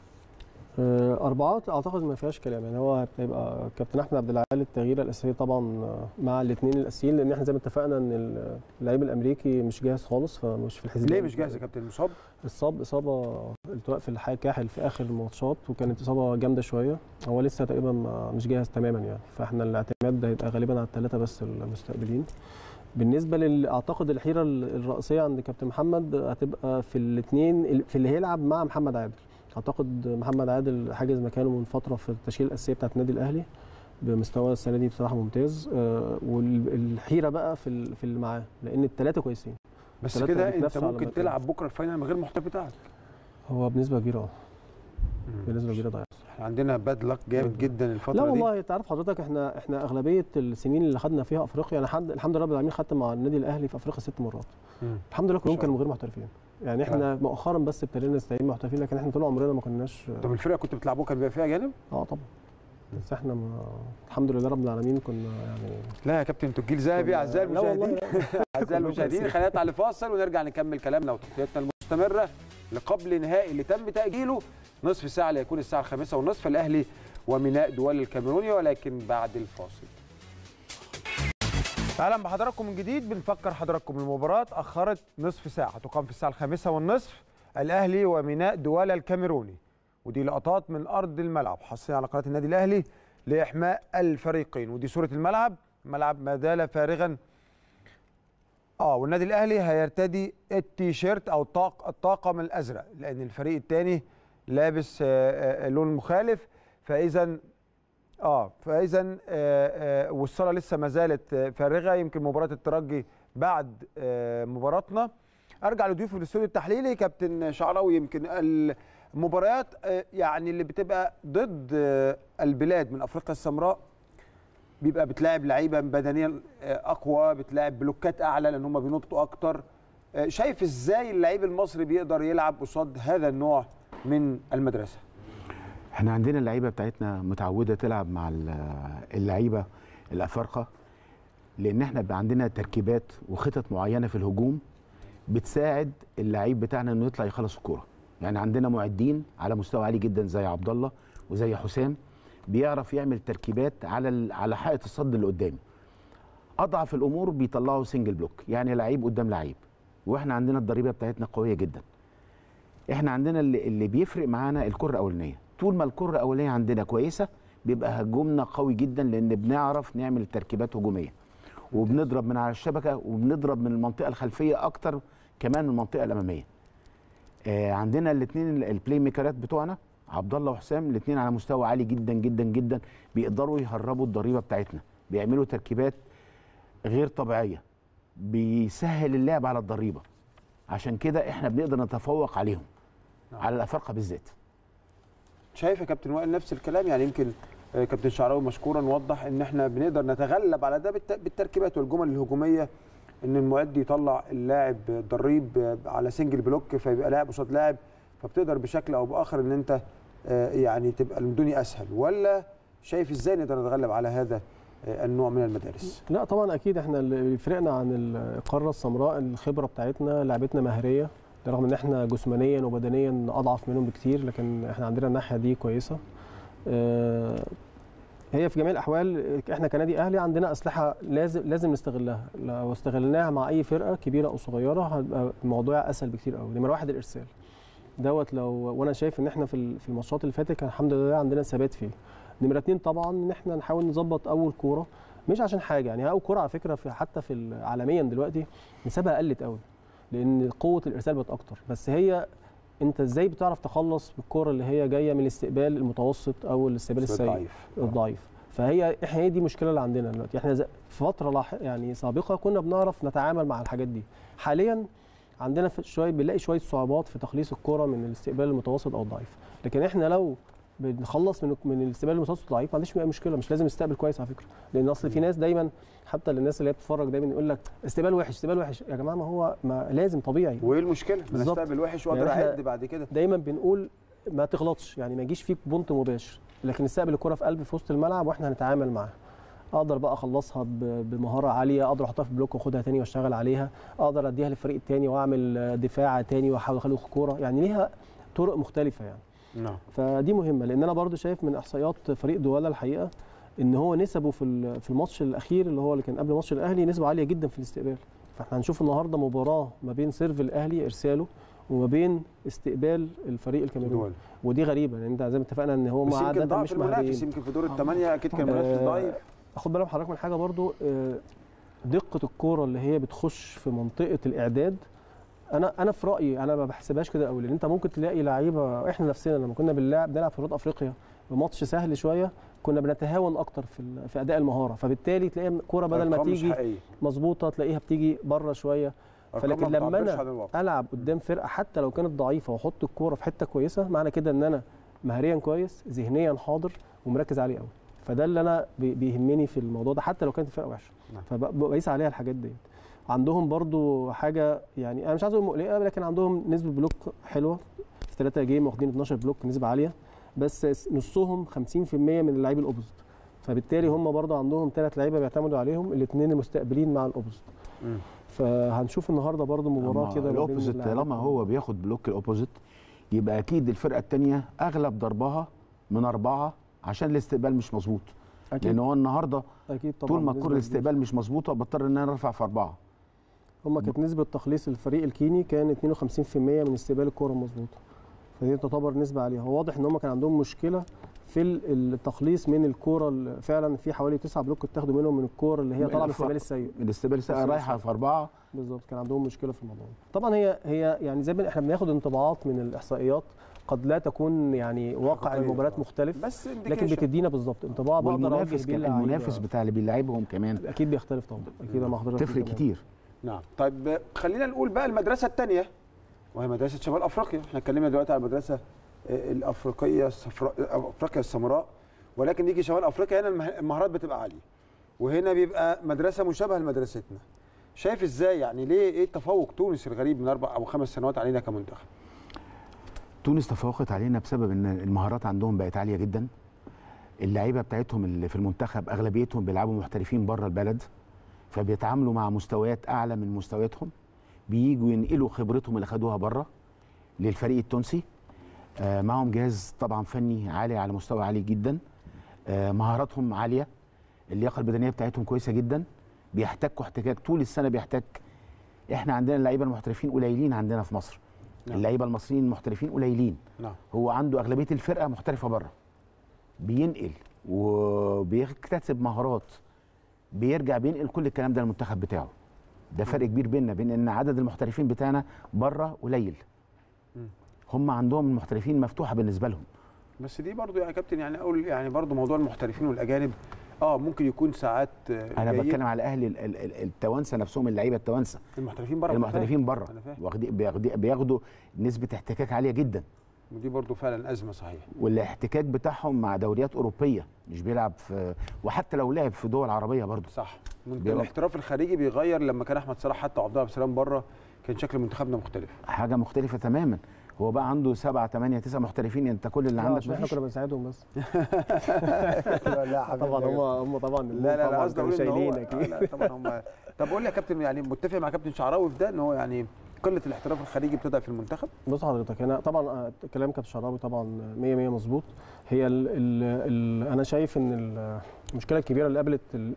آه، أربعات أعتقد ما فيهاش كلام يعني هو هيبقى كابتن أحمد عبد العال التغيير الأساسية طبعا آه، مع الاثنين الأساسيين لأن احنا زي ما اتفقنا إن اللعيب الأمريكي مش جاهز خالص فمش في الحسبان ليه مش جاهز يا كابتن مصاب اتصاب إصابة التواء في الحي كاحل في آخر الماتشات وكانت إصابة جامدة شوية هو لسه تقريبا ما- مش جاهز تماما يعني فاحنا الاعتماد ده هيبقى غالبا على الثلاثة بس المستقبلين بالنسبة لل أعتقد الحيرة الرئيسية عند كابتن محمد هتبقى في الاثنين في اللي هيلعب مع محمد عادل اعتقد محمد عادل حاجز مكانه من فتره في التشكيله الاساسيه بتاعت النادي الاهلي بمستوى السنه دي بصراحه ممتاز آه، والحيره بقى في ال- في اللي معاه لان الثلاثه كويسين بس ثلاثة كده انت بيتنافسوا على ممكن مركز. تلعب بكره الفاينل من غير المحتوى بتاعك هو بنسبه كبيره اه بنسبه كبيره ضعيف احنا عندنا باد لك جامد جدا الفتره لا دي والله انت عارف حضرتك احنا احنا اغلبيه السنين اللي خدنا فيها افريقيا انا حد الحمد لله رب العالمين خدت مع النادي الاهلي في افريقيا ست مرات مم. الحمد لله كلهم شاء كانوا من غير محترفين يعني احنا مؤخرا بس ابتدينا نستعين محترفين لكن احنا طول عمرنا ما كناش طب الفرقه كنت بتلعبوها كان بيبقى فيها اجانب؟ اه طبعا بس احنا ما الحمد لله رب العالمين كنا يعني لا يا كابتن انتوا الجيل ذهبي اعزائي لا والله المشاهدين اعزائي المشاهدين خلينا نطلع لفاصل ونرجع نكمل كلامنا وتغطيتنا المستمره لقبل نهائي اللي تم تاجيله نصف ساعه ليكون الساعه الخامسة ونصف الاهلي وميناء دول الكاميروني ولكن بعد الفاصل اهلا بحضراتكم من جديد بنفكر حضراتكم المباراه اتاخرت نصف ساعه تقام في الساعه الخامسة والنصف الاهلي وميناء دوالا الكاميروني ودي لقطات من ارض الملعب حصريا على قناه النادي الاهلي لاحماء الفريقين ودي صوره الملعب ملعب ما زال فارغا اه والنادي الاهلي هيرتدي التيشيرت او الطاق الطاقم الازرق لان الفريق الثاني لابس آه، آه، لون مخالف فاذا اه فاذا آه، آه، والصاله لسه ما زالت آه، فارغه يمكن مباراه الترجي بعد آه، مباراتنا ارجع لضيوفي في الاستوديو التحليلي كابتن شعراوي يمكن المباريات آه، يعني اللي بتبقى ضد آه، البلاد من افريقيا السمراء بيبقى بتلاعب لعيبه بدنيا آه، اقوى بتلاعب بلوكات اعلى لان هم بينطوا اكتر آه، شايف ازاي اللعيب المصري بيقدر يلعب قصاد هذا النوع من المدرسه احنا عندنا اللعيبه بتاعتنا متعوده تلعب مع ال- اللعيبه الافارقه لان احنا بقى عندنا تركيبات وخطط معينه في الهجوم بتساعد اللعيب بتاعنا انه يطلع يخلص الكوره يعني عندنا معدين على مستوى عالي جدا زي عبد الله وزي حسام بيعرف يعمل تركيبات على ال- على حائط الصد اللي قدامه اضعف الامور بيطلعوا سنجل بلوك يعني لعيب قدام لعيب واحنا عندنا الضريبه بتاعتنا قويه جدا احنا عندنا اللي, اللي بيفرق معانا الكره الاولانيه طول ما الكره الاولانيه عندنا كويسه بيبقى هجومنا قوي جدا لان بنعرف نعمل تركيبات هجوميه وبنضرب من على الشبكه وبنضرب من المنطقه الخلفيه اكتر كمان من المنطقه الاماميه آه عندنا الاثنين البلاي ميكرات بتوعنا عبد الله وحسام الاثنين على مستوى عالي جدا جدا جدا بيقدروا يهربوا الضريبه بتاعتنا بيعملوا تركيبات غير طبيعيه بيسهل اللعب على الضريبه عشان كده احنا بنقدر نتفوق عليهم نعم. على الافارقه بالذات شايف يا كابتن وائل نفس الكلام يعني يمكن آه، كابتن شعراوي مشكورا وضح ان احنا بنقدر نتغلب على ده بالت- بالتركيبات والجمل الهجوميه ان المؤدي يطلع اللاعب ضريب آه، على سنجل بلوك فيبقى لاعب قصاد لاعب فبتقدر بشكل او باخر ان انت آه، يعني تبقى الدنيا اسهل ولا شايف ازاي نقدر نتغلب على هذا آه، النوع من المدارس لا طبعا اكيد احنا اللي بيفرقنا عن القاره السمراء الخبره بتاعتنا لعبتنا مهريه رغم ان احنا جسمانيا وبدنيا اضعف منهم بكتير لكن احنا عندنا الناحيه دي كويسه آه، هي في جميع الاحوال احنا كنادي اهلي عندنا اسلحه لازم لازم نستغلها لو استغلناها مع اي فرقه كبيره او صغيره هيبقى الموضوع اسهل بكتير قوي نمره واحد الارسال دوت لو وانا شايف ان احنا في ال- في الماتشات اللي فاتت كان الحمد لله عندنا ثبات فيه نمره اتنين طبعا ان احنا نحاول نظبط اول كوره مش عشان حاجه يعني اول كوره على فكره في حتى في ال- عالميا دلوقتي نسبها قلت قوي لان قوه الارسال بقت اكتر بس هي انت ازاي بتعرف تخلص بالكره اللي هي جايه من الاستقبال المتوسط او الاستقبال السيء ضعيف الضعيف فهي احنا هي دي المشكله اللي عندنا دلوقتي احنا ز- في فتره لاح... يعني سابقه كنا بنعرف نتعامل مع الحاجات دي حاليا عندنا في شويه بنلاقي شويه صعوبات في تخليص الكره من الاستقبال المتوسط او الضعيف لكن احنا لو بنخلص من من الاستقبال المتوسط الضعيف ما عنديش اي مشكله مش لازم نستقبل كويس على فكره لان اصل في ناس دايما حتى للناس اللي هي بتتفرج دايما يقول لك استقبال وحش استقبال وحش يا جماعه ما هو ما لازم طبيعي وايه المشكله؟ ما بالظبط. استقبل وحش واقدر يعني إحنا- اعد بعد كده دايما بنقول ما تغلطش يعني ما يجيش فيك بونت مباشر لكن استقبل الكره في قلب في وسط الملعب واحنا هنتعامل معاها اقدر بقى اخلصها ب- بمهاره عاليه اقدر احطها في بلوك واخدها تاني واشتغل عليها اقدر اديها للفريق التاني واعمل دفاع تاني واحاول اخلي كوره يعني ليها طرق مختلفه يعني نعم فدي مهمه لان انا برضو شايف من احصائيات فريق دوالا الحقيقه ان هو نسبه في ال- في الماتش الاخير اللي هو اللي كان قبل ماتش الاهلي نسبه عاليه جدا في الاستقبال فاحنا هنشوف النهارده مباراه ما بين سيرف الاهلي ارساله وما بين استقبال الفريق الكاميروني دول ودي غريبه لان انت زي ما اتفقنا ان هم بس يمكن عاده ضعف مش المنافس مهاريين يمكن في دور الثمانيه اكيد كان المنافس آه، ضعيف اخد بالك حضرتك من حاجه برضو آه، دقه الكوره اللي هي بتخش في منطقه الاعداد انا انا في رايي انا ما بحسبهاش كده قوي لان انت ممكن تلاقي لعيبه احنا نفسنا لما كنا بنلعب بنلعب في رود افريقيا بماتش سهل شويه كنا بنتهاون اكتر في ال- في اداء المهاره فبالتالي تلاقي الكوره بدل ما أرقام مش تيجي حقيقية. مظبوطه تلاقيها بتيجي بره شويه أرقام فلكن ما لما بتعبرش أنا عن الواقع. العب قدام فرقه حتى لو كانت ضعيفه واحط الكوره في حته كويسه معنى كده ان انا مهاريا كويس ذهنيا حاضر ومركز عليه قوي فده اللي انا بي- بيهمني في الموضوع ده حتى لو كانت الفرقه وحشه نعم. فبقيس عليها الحاجات دي عندهم برضو حاجه يعني انا مش عايز اقول مقلقه لكن عندهم نسبه بلوك حلوه في ثلاثه جيم واخدين 12 بلوك نسبه عاليه بس نصهم 50% من اللعيب الاوبوزيت فبالتالي هم برضو عندهم ثلاث لعيبه بيعتمدوا عليهم الاثنين المستقبلين مع الاوبوزيت مم. فهنشوف النهارده برضو مباراه أما كده ما بين الاوبوزيت اللاعبين. طالما هو بياخد بلوك الاوبوزيت يبقى اكيد الفرقه الثانيه اغلب ضربها من اربعه عشان الاستقبال مش مظبوط اكيد لان هو النهارده اكيد طبعا طول ما بنسبة الكره الاستقبال مش مظبوطه بضطر ان انا ارفع في اربعه هم كانت نسبه تخليص الفريق الكيني كان 52% من استقبال الكره المظبوطه فدي تعتبر نسبه عاليه هو واضح ان هم كان عندهم مشكله في ال- التخليص من الكوره اللي فعلا في حوالي تسعة بلوك اتاخدوا منهم من الكوره اللي هي طالعه من الاستقبال السيء الاستقبال السيء الاستقبال رايحه السيء. في اربعه بالظبط كان عندهم مشكله في الموضوع ده. طبعا هي هي يعني زي ما احنا بناخد انطباعات من الاحصائيات قد لا تكون يعني واقع حقيقية المباراه طبعاً. مختلف بس لكن indication. بتدينا بالظبط انطباع بقدر اوجه والمنافس بيه كان اللعيبة. المنافس بتاع اللي بيلعبهم كمان اكيد بيختلف طبعا اكيد مع حضرتك تفرق تمام. كتير نعم طيب خلينا نقول بقى المدرسه الثانيه وهي مدرسه شمال افريقيا احنا اتكلمنا دلوقتي على المدرسه آه، الافريقيه الصفراء افريقيا السمراء ولكن نيجي شمال افريقيا هنا المه- المهارات بتبقى عاليه وهنا بيبقى مدرسه مشابهه لمدرستنا شايف ازاي يعني ليه ايه التفوق تونس الغريب من اربع او خمس سنوات علينا كمنتخب تونس تفوقت علينا بسبب ان المهارات عندهم بقت عاليه جدا اللعيبه بتاعتهم اللي في المنتخب اغلبيتهم بيلعبوا محترفين بره البلد فبيتعاملوا مع مستويات اعلى من مستوياتهم بييجوا ينقلوا خبرتهم اللي خدوها بره للفريق التونسي آه، معهم جهاز طبعا فني عالي على مستوى عالي جدا آه، مهاراتهم عاليه اللياقه البدنيه بتاعتهم كويسه جدا بيحتكوا احتكاك طول السنه بيحتك احنا عندنا اللعيبه المحترفين قليلين عندنا في مصر نعم. اللعيبه المصريين المحترفين قليلين نعم هو عنده اغلبيه الفرقه محترفه بره بينقل وبيكتسب مهارات بيرجع بينقل كل الكلام ده للمنتخب بتاعه ده فرق كبير بيننا بين ان عدد المحترفين بتاعنا بره قليل مم. هم عندهم المحترفين مفتوحه بالنسبه لهم بس دي برضو يا كابتن يعني اقول يعني برضو موضوع المحترفين والاجانب اه ممكن يكون ساعات آه، انا جيد. بتكلم على اهل ال- ال- ال- التوانسه نفسهم اللعيبه التوانسه المحترفين بره المحترفين بره أنا فاهم. واخدين- بياخدي- بياخدوا نسبه احتكاك عاليه جدا ودي برضو فعلا ازمه صحيح والاحتكاك بتاعهم مع دوريات اوروبيه مش بيلعب في وحتى لو لعب في دول عربيه برضه صح منت- بيبقى- الاحتراف الخارجي بيغير لما كان احمد صلاح حتى وعبد الله عبد السلام بره كان شكل منتخبنا مختلف حاجه مختلفه تماما هو بقى عنده سبعة ثمانية تسعة محترفين انت كل اللي لا عندك عشان احنا مفيش كنا بنساعدهم بس لا طبعا هم هم طبعا لا لا لا طبعاً قصدي كانوا اقول ان هو شايلين آه، اكيد لا طبعا هم طب قول لي يا كابتن يعني متفق مع كابتن شعراوي في ده ان هو يعني قله الاحتراف الخارجي بتبدا في المنتخب بص حضرتك هنا طبعا آه، كلام كابتن شعراوي طبعا 100 100 مظبوط هي ال ال ال انا شايف ان ال المشكله الكبيره اللي قابلت ال-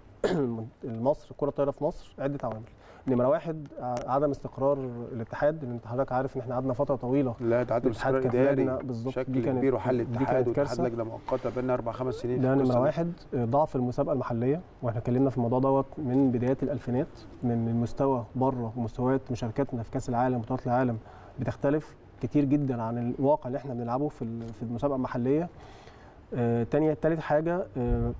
مصر الكره الطايره في مصر عده عوامل نمره واحد ع- عدم استقرار الاتحاد لان انت حضرتك عارف ان احنا قعدنا فتره طويله لا تعادل الاتحاد استقرار كانت اداري لجنة بالظبط، بشكل دي كانت- كبير وحل دي اتحاد كانت واتحاد كارثة. لجنه مؤقته بقالنا اربع خمس سنين في ده القصة نمره دي. واحد آه، ضعف المسابقه المحليه واحنا اتكلمنا في الموضوع دوت من بدايات الالفينات من المستوى بره ومستويات مشاركاتنا في كاس العالم وبطولات العالم بتختلف كتير جدا عن الواقع اللي احنا بنلعبه في ال- في المسابقه المحليه آه تانية تالت حاجه آه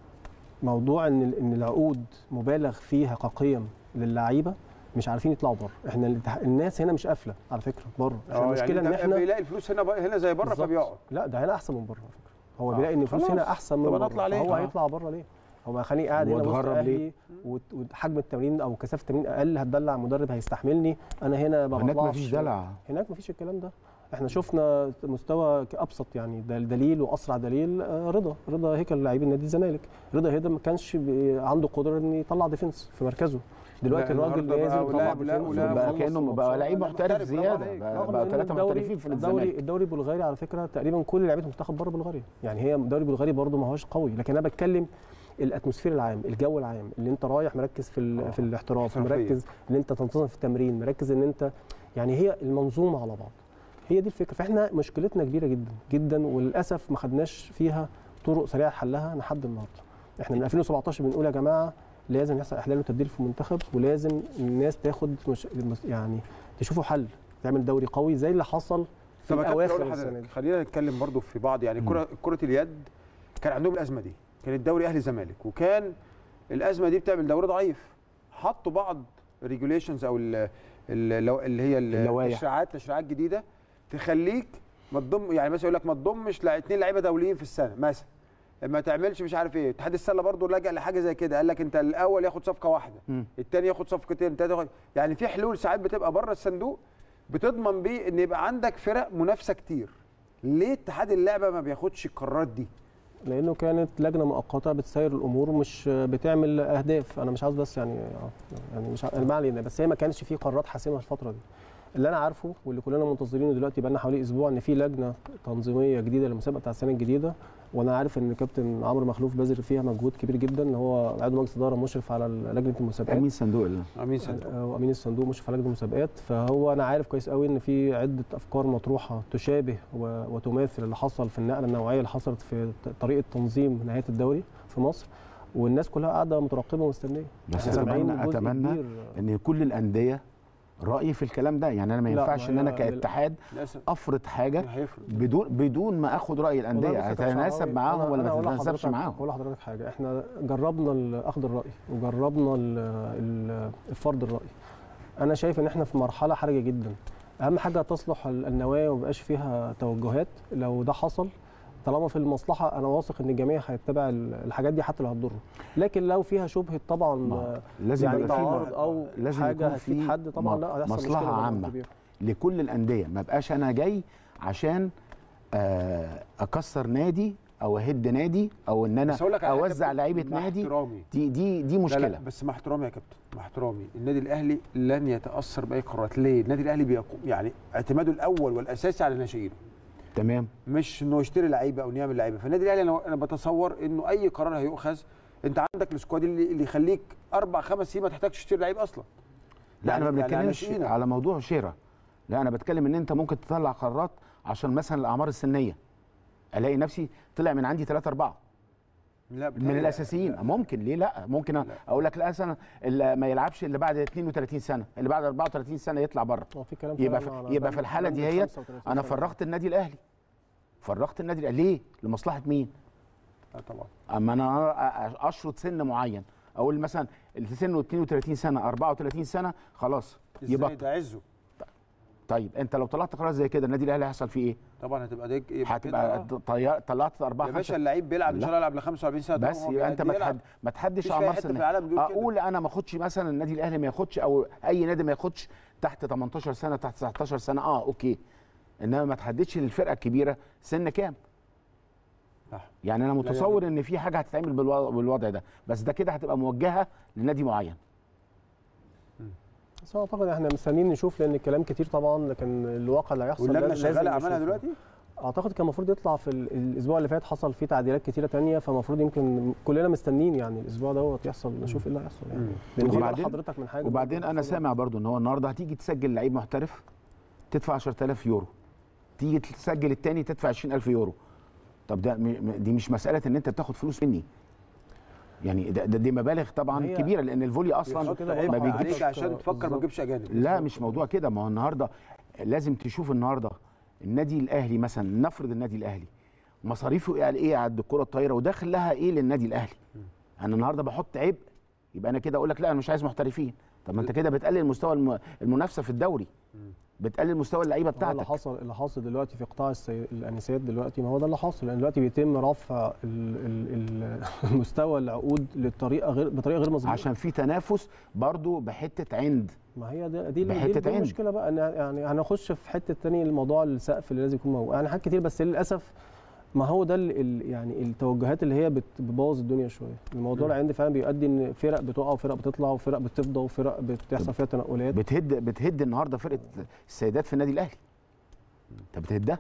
موضوع ان ال- ان العقود مبالغ فيها كقيم للعيبه مش عارفين يطلعوا بره احنا الاتح- الناس هنا مش قافله على فكره بره احنا اه المشكله يعني ان ده احنا بيلاقي الفلوس هنا بقى هنا زي بره بالظبط. فبيقعد لا ده هنا احسن من بره على فكره هو آه. بيلاقي ان الفلوس خلاص. هنا احسن من طب بره أنا أطلع ليه؟ هو آه. هيطلع بره ليه هو ما خليني قاعد هنا وسط واتغرب ليه؟ اهلي وت- وحجم التمرين او كثافه التمرين اقل هتدلع مدرب هيستحملني انا هنا ما هناك بطلعش. مفيش دلع هناك مفيش الكلام ده احنا شفنا مستوى ابسط يعني ده دليل واسرع دليل آه، رضا رضا هيكل لعيب النادي الزمالك رضا هيدا ما كانش بي- عنده قدره ان يطلع ديفنس في مركزه دلوقتي لا، الراجل النهاردة نازل بقى يطلع ولاعب- لا، ديفنس ولاعب بقى ويخلص كانه الماتشات. بقى لعيب لا، محترف محترف، برافو زياده عليك. بقى, رغم بقى إن ثلاثه الدوري- محترفين في الدوري الزمالك الدوري البلغاري على فكره تقريبا كل لعيبه المنتخب بره بلغاريا يعني هي الدوري البلغاري برده ما هوش قوي لكن انا بتكلم الاتموسفير العام الجو العام اللي انت رايح مركز في ال- آه. في الاحتراف احترافية. مركز ان انت تنتظم في التمرين مركز ان انت يعني هي المنظومه على بعض هي دي الفكره فاحنا مشكلتنا كبيره جدا جدا وللاسف ما خدناش فيها طرق سريعه حلها لحد النهارده احنا من 2017 بنقول يا جماعه لازم يحصل احلال وتبديل في المنتخب ولازم الناس تاخد مش يعني تشوفوا حل تعمل دوري قوي زي اللي حصل في طب يا كابتن الاواخر أقول من لحضرتك، السنه دي خلينا نتكلم برضو في بعض يعني كره كره اليد كان عندهم الازمه دي كان الدوري اهلي زمالك وكان الازمه دي بتعمل دوري ضعيف حطوا بعض ريجوليشنز او ال- ال- لو- اللي هي ال- اللوائح. التشريعات تشريعات جديده تخليك ما تضم يعني مثلا يقول لك ما تضمش لا اثنين لعيبه دوليين في السنه مثلا ما تعملش مش عارف ايه اتحاد السله برضه لجأ لحاجه زي كده قال لك انت الاول ياخد صفقه واحده مم. الثاني ياخد صفقتين الثالث ياخد يعني في حلول ساعات بتبقى بره الصندوق بتضمن بيه ان يبقى عندك فرق منافسه كتير ليه اتحاد اللعبه ما بياخدش القرارات دي لانه كانت لجنه مؤقته بتسير الامور مش بتعمل اهداف انا مش عاوز بس يعني يعني مش ع- ما علينا بس هي ما كانش في قرارات حاسمه الفتره دي اللي انا عارفه واللي كلنا منتظرينه دلوقتي بقى لنا حوالي اسبوع ان في لجنه تنظيميه جديده للمسابقه بتاع السنه الجديده وانا عارف ان كابتن عمرو مخلوف باذل فيها مجهود كبير جدا ان هو عضو مجلس اداره مشرف على لجنه المسابقات امين صندوق الله امين صندوق وامين الصندوق مشرف على لجنه المسابقات فهو انا عارف كويس قوي ان في عده افكار مطروحه تشابه و- وتماثل اللي حصل في النقله النوعيه اللي حصلت في ط- طريقه تنظيم نهايه الدوري في مصر والناس كلها قاعده مترقبه ومستنيه بس إحنا سامعين اتمنى جزء اتمنى كبير. ان كل الانديه رايي في الكلام ده يعني انا ما لا، ينفعش ما ان انا هي- كاتحاد للاسف افرض حاجه هيفرق بدون بدون ما اخد راي والله الانديه بص يا كابتن هتناسب شعراوي، معاهم أنا- ولا أنا ما أقول تتناسبش لحضرتك- معاهم اقول لحضرتك حاجه احنا جربنا ال- اخذ الراي وجربنا ال- ال- الفرض الراي انا شايف ان احنا في مرحله حرجه جدا اهم حاجه تصلح ال- النوايا وما يبقاش فيها توجهات لو ده حصل طالما في المصلحه انا واثق ان الجميع هيتبع ال- الحاجات دي حتى لو هتضره لكن لو فيها شبهه طبعا ما لازم يعني يبقى في تعارض او لازم حاجه يكون هتفيد في حد طبعا م- لا هيحصل مصلحة مشكلة طبعاً عامة. كبيرة. لكل الانديه ما بقاش انا جاي عشان آه، اكسر نادي او اهد نادي او ان انا بس أقول لك على حاجة اوزع لعيبه مع نادي احترامي دي دي دي لا مشكله لا بس مع احترامي يا كابتن مع احترامي النادي الاهلي لن يتاثر باي قرارات ليه النادي الاهلي بيقوم يعني اعتماده الاول والاساسي على ناشئينه تمام مش انه يشتري لعيبه او انه يعمل لعيبه فالنادي الاهلي انا انا بتصور انه اي قرار هيؤخذ انت عندك السكواد اللي, اللي يخليك اربع خمس سنين ما تحتاجش تشتري لعيب اصلا لا انا ما يعني- يعني بتكلمش ناشئين. على موضوع شراء لا انا بتكلم ان انت ممكن تطلع قرارات عشان مثلا الاعمار السنيه الاقي نفسي طلع من عندي 3 4 لا من بتهيألي- الاساسيين لا. ممكن ليه لا ممكن لا. اقول لك لا مثلا اللي ما يلعبش اللي بعد 32 سنه اللي بعد 34 سنه يطلع بره هو في كلام يبقى فعلاً في على يبقى بند- في الحاله بند دي هي 35 انا سنة. فرغت النادي الاهلي فرغت النادي الاهلي ليه لمصلحه مين لا طبعا اما انا أ- اشرط سن معين اقول مثلا اللي سنه 32 سنه 34 سنه خلاص ازاي يبقى ده عزه طيب انت لو طلعت قرار زي كده النادي الاهلي هيحصل فيه ايه طبعا هتبقى ديك يبقى هتبقى كده، آه. طي- طلعت اربعه يا باشا خمسه اللعيب بيلعب ان لا. شاء الله يلعب ل 45 سنه بس طبعاً هو يبقى انت ما بيلعب. تحد ما تحدش مفيش في أي اعمار حتة في سنيه العالم بيقول كده. اقول انا ما اخدش مثلا النادي الاهلي ما ياخدش او اي نادي ما ياخدش تحت 18 سنه تحت 19 سنه اه اوكي انما ما تحددش للفرقه الكبيره سن كام صح. يعني انا متصور ان في حاجه هتتعمل بالو- بالوضع ده بس ده كده هتبقى موجهه لنادي معين بس أنا اعتقد احنا مستنيين نشوف لان الكلام كتير طبعا لكن الواقع اللي هيحصل واللجنه لازم شغاله نشوفه. اعمالها دلوقتي اعتقد كان المفروض يطلع في ال- الاسبوع اللي فات حصل فيه تعديلات كتيره تانية فالمفروض يمكن كلنا مستنيين يعني الاسبوع دوت يحصل نشوف ايه اللي هيحصل يعني لان خد وبعدين- حضرتك من حاجه وبعدين برضه انا خد- سامع برضو ان هو النهارده هتيجي تسجل لعيب محترف تدفع 10000 يورو تيجي تسجل التاني تدفع 20000 يورو طب ده م- م- دي مش مساله ان انت بتاخد فلوس مني يعني ده, ده دي مبالغ طبعا هي- كبيره لان الفولي اصلا بيحط كده عيب ما عليك بيجيبش عليك عشان تفكر ما بالظبط. تجيبش اجانب لا مش موضوع كده ما هو النهارده لازم تشوف النهارده النادي الاهلي مثلا نفرض النادي الاهلي مصاريفه على ايه على الكره الطايره وداخل لها ايه للنادي الاهلي انا النهارده بحط عبء يبقى انا كده اقول لك لا انا مش عايز محترفين طب ما انت كده بتقلل مستوى الم- المنافسه في الدوري بتقلل مستوى اللعيبه هو اللي بتاعتك حصل اللي حاصل دلوقتي في قطاع السي... الانسات دلوقتي ما هو ده اللي حاصل لان دلوقتي بيتم رفع ال... ال... ال... مستوى العقود للطريقه غير بطريقه غير مظبوطه عشان في تنافس برضو بحته عند ما هي دي دي, بحتة دي, دي عند. المشكله بقى ان يعني هنخش في حته تاني الموضوع السقف اللي لازم يكون موجود يعني حاجات كتير بس للاسف ما هو ده ال- ال- يعني التوجهات اللي هي بت- بتبوظ الدنيا شويه الموضوع اللي عندي فعلا بيؤدي ان فرق بتقع وفرق بتطلع وفرق بتفضى وفرق بتحصل فيها تنقلات بتهد بتهد النهارده فرقه السيدات في النادي الاهلي انت بتهدها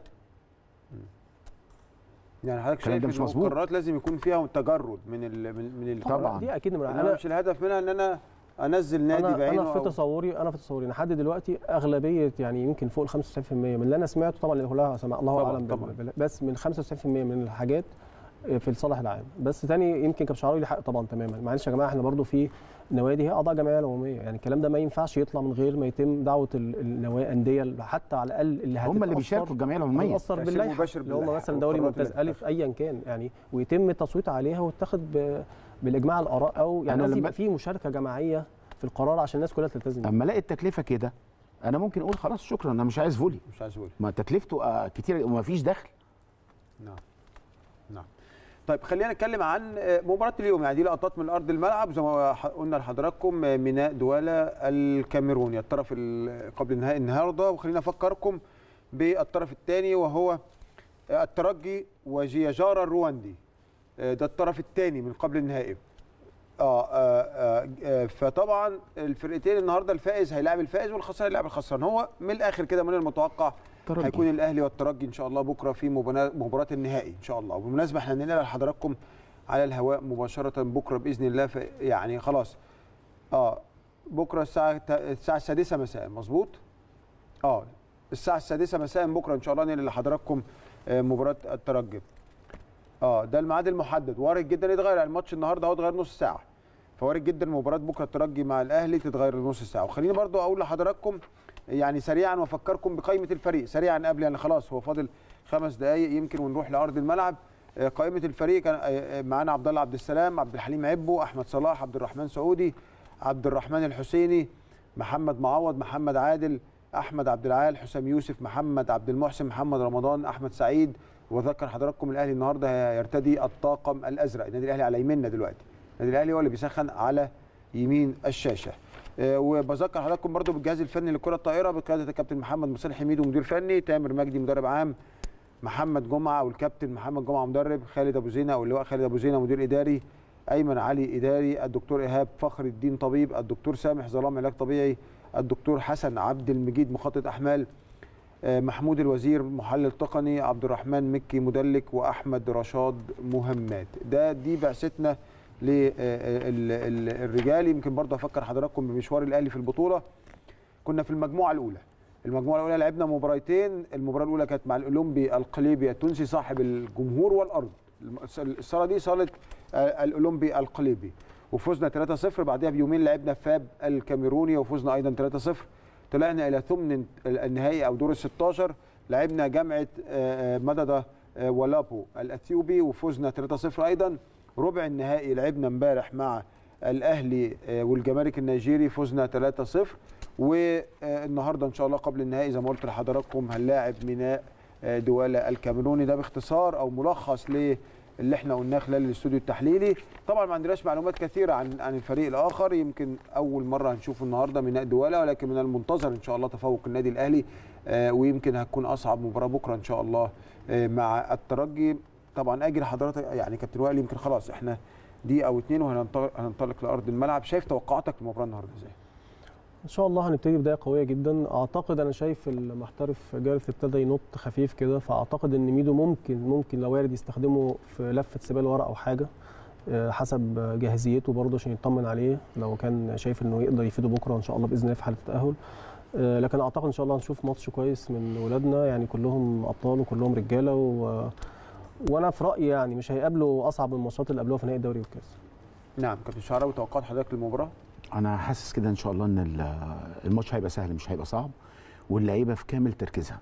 يعني حضرتك الكلام شايف ده ان مش مظبوط. القرارات لازم يكون فيها تجرد من ال من, من ال طبعاً. دي اكيد نمرة- انا مش الهدف منها ان انا انزل نادي انا بعينه انا في أو- تصوري انا في تصوري لحد دلوقتي اغلبيه يعني يمكن فوق ال 95% من اللي انا سمعته طبعا اللي كلها سمع الله طبعاً، اعلم بال- طبعاً. بال- بس من 95% من الحاجات في الصالح العام بس تاني يمكن كابتن شعراوي ليه حق طبعا تماما معلش يا جماعه احنا برضو في نوادي هي اعضاء جمعيه العموميه يعني الكلام ده ما ينفعش يطلع من غير ما يتم دعوه ال- النوادي انديه حتى على الاقل اللي هم اللي هتتأثر- بيشاركوا الجمعيه العموميه هتأثر تأثير باللائحه مباشر اللي هم باللائحة مثلا دوري والقرارات ممتاز اللي الف ايا كان يعني ويتم التصويت عليها وتتخذ ب- بالاجماع الاراء او يعني أنا قصدي لما- يبقى في مشاركه جماعيه في القرار عشان الناس كلها تلتزم بيه. اما الاقي التكلفه كده انا ممكن اقول خلاص شكرا انا مش عايز فولي مش عايز اقول ما تكلفته آه، كتير وما فيش دخل نعم نعم طيب خلينا نتكلم عن آه، مباراة اليوم يعني دي لقطات من أرض الملعب زي ما ح- قلنا لحضراتكم آه، ميناء دوالا الكاميروني الطرف ال- قبل النهائي النهارده وخلينا أفكركم بالطرف الثاني وهو آه، الترجي وجياجارا الرواندي آه، ده الطرف الثاني من قبل النهائي آه, آه, آه, آه فطبعا الفرقتين النهارده الفائز هيلاعب الفائز والخسران هيلاعب الخسران هو من الاخر كده من المتوقع ترجي. هيكون الاهلي والترجي ان شاء الله بكره في مباراة مباراة النهائي ان شاء الله وبالمناسبه احنا هننقل لحضراتكم على الهواء مباشره بكره باذن الله في يعني خلاص اه بكره الساعه تا- الساعه السادسة مساء مظبوط اه الساعه السادسة مساء بكره ان شاء الله ننقل لحضراتكم آه، مباراه الترجي اه ده الميعاد المحدد وارد جدا يتغير يعني الماتش النهارده هو اتغير نص ساعه فوارد جدا مباراه بكره الترجي مع الاهلي تتغير لنص ساعه وخليني برضو اقول لحضراتكم يعني سريعا وافكركم بقائمه الفريق سريعا قبل يعني خلاص هو فاضل خمس دقائق يمكن ونروح لارض الملعب آه، قائمه الفريق كان آه، آه، معانا عبد الله عبد السلام عبد الحليم عبو احمد صلاح عبد الرحمن سعودي عبد الرحمن الحسيني محمد معوض محمد عادل احمد عبد العال حسام يوسف محمد عبد المحسن محمد رمضان احمد سعيد وذكر حضراتكم الاهلي النهارده يرتدي الطاقم الازرق النادي الاهلي على يميننا دلوقتي النادي الاهلي هو اللي بيسخن على يمين الشاشه آه، وبذكر حضراتكم برضو بالجهاز الفني للكره الطائره بقياده الكابتن محمد مصطفى حميد ومدير فني تامر مجدي مدرب عام محمد جمعه والكابتن محمد جمعه مدرب خالد ابو زينه او اللواء خالد ابو زينه مدير اداري ايمن علي اداري الدكتور ايهاب فخر الدين طبيب الدكتور سامح ظلام علاج طبيعي الدكتور حسن عبد المجيد مخطط احمال آه، محمود الوزير محلل تقني عبد الرحمن مكي مدلك واحمد رشاد مهمات ده دي بعثتنا للرجال يمكن برضه افكر حضراتكم بمشوار الاهلي في البطوله كنا في المجموعه الاولى المجموعه الاولى لعبنا مباراتين المباراه الاولى كانت مع الاولمبي القليبي التونسي صاحب الجمهور والارض الصاله دي صاله آه، الاولمبي القليبي وفزنا 3-0 بعدها بيومين لعبنا فاب الكاميروني وفزنا ايضا 3-0 طلعنا الى ثمن النهائي او دور ال 16 لعبنا جامعه آه، آه، مدد آه، ولابو الاثيوبي وفزنا 3-0 ايضا ربع النهائي لعبنا امبارح مع الاهلي آه، والجمارك النيجيري فزنا 3-0 والنهارده ان شاء الله قبل النهائي زي ما قلت لحضراتكم هنلاعب ميناء آه، دوالا الكاميروني ده باختصار او ملخص ل اللي احنا قلناه خلال الاستوديو التحليلي طبعا ما عندناش معلومات كثيره عن عن الفريق الاخر يمكن اول مره هنشوفه النهارده ميناء دوالا ولكن من المنتظر ان شاء الله تفوق النادي الاهلي آه، ويمكن هتكون اصعب مباراه بكره ان شاء الله آه، مع الترجي طبعا اجي لحضرتك يعني كابتن وائل يمكن خلاص احنا دي او اتنين وهننطلق هننطلق لارض الملعب شايف توقعاتك للمباراه النهارده ازاي؟ ان شاء الله هنبتدي بدايه قويه جدا اعتقد انا شايف المحترف جارث ابتدى ينط خفيف كده فاعتقد ان ميدو ممكن ممكن لو وارد يستخدمه في لفه سبال ورا او حاجه آه، حسب جاهزيته برضه عشان يطمن عليه لو كان شايف انه يقدر يفيده بكره ان شاء الله باذن الله في حاله التاهل آه، لكن اعتقد ان شاء الله هنشوف ماتش كويس من ولادنا يعني كلهم ابطال وكلهم رجاله و... وانا في رايي يعني مش هيقابلوا اصعب من الماتشات اللي قابلوها في نهائي الدوري والكاس نعم كابتن شعراوي توقعات حضرتك للمباراه انا حاسس كده ان شاء الله ان ال- الماتش هيبقى سهل مش هيبقى صعب واللعيبه في كامل تركيزها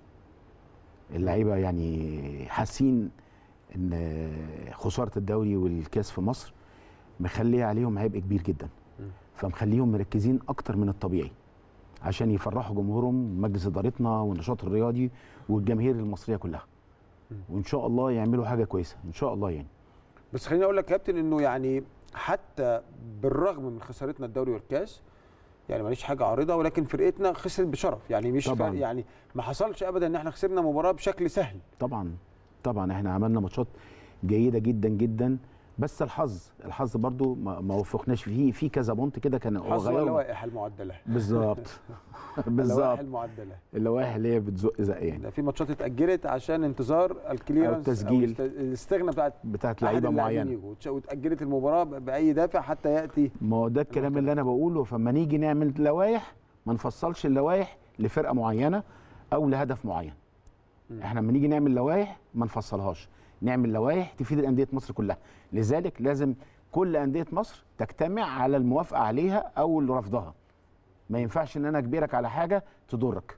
اللعيبه يعني حاسين ان خساره الدوري والكاس في مصر مخليه عليهم عبء كبير جدا فمخليهم مركزين اكتر من الطبيعي عشان يفرحوا جمهورهم مجلس ادارتنا والنشاط الرياضي والجماهير المصريه كلها وان شاء الله يعملوا حاجه كويسه ان شاء الله يعني بس خليني اقول لك يا كابتن انه يعني حتى بالرغم من خسارتنا الدوري والكاس يعني ماليش حاجه عارضه ولكن فرقتنا خسرت بشرف يعني مش طبعاً. فرق يعني ما حصلش ابدا ان احنا خسرنا مباراه بشكل سهل طبعا طبعا احنا عملنا ماتشات جيده جدا جدا بس الحظ الحظ برضو ما, ما وفقناش فيه في كذا بونت كده كان حظ غيروا- اللوائح المعدله بالظبط اللوائح بالظبط المعدله اللوائح اللي هي بتزق زق يعني ده في ماتشات اتاجلت عشان انتظار الكليرنس التسجيل. أو الاست- الاستغنى بتاعت بتاعت أحد لعيبه اللاعبين معينه يجوا وتش- واتاجلت المباراه ب- باي دافع حتى ياتي ما هو ده الكلام اللي انا بقوله فما نيجي نعمل لوائح ما نفصلش اللوائح لفرقه معينه او لهدف معين مم. احنا لما نيجي نعمل لوائح ما نفصلهاش نعمل لوائح تفيد الانديه مصر كلها لذلك لازم كل انديه مصر تجتمع على الموافقه عليها او رفضها ما ينفعش ان انا اجبرك على حاجه تضرك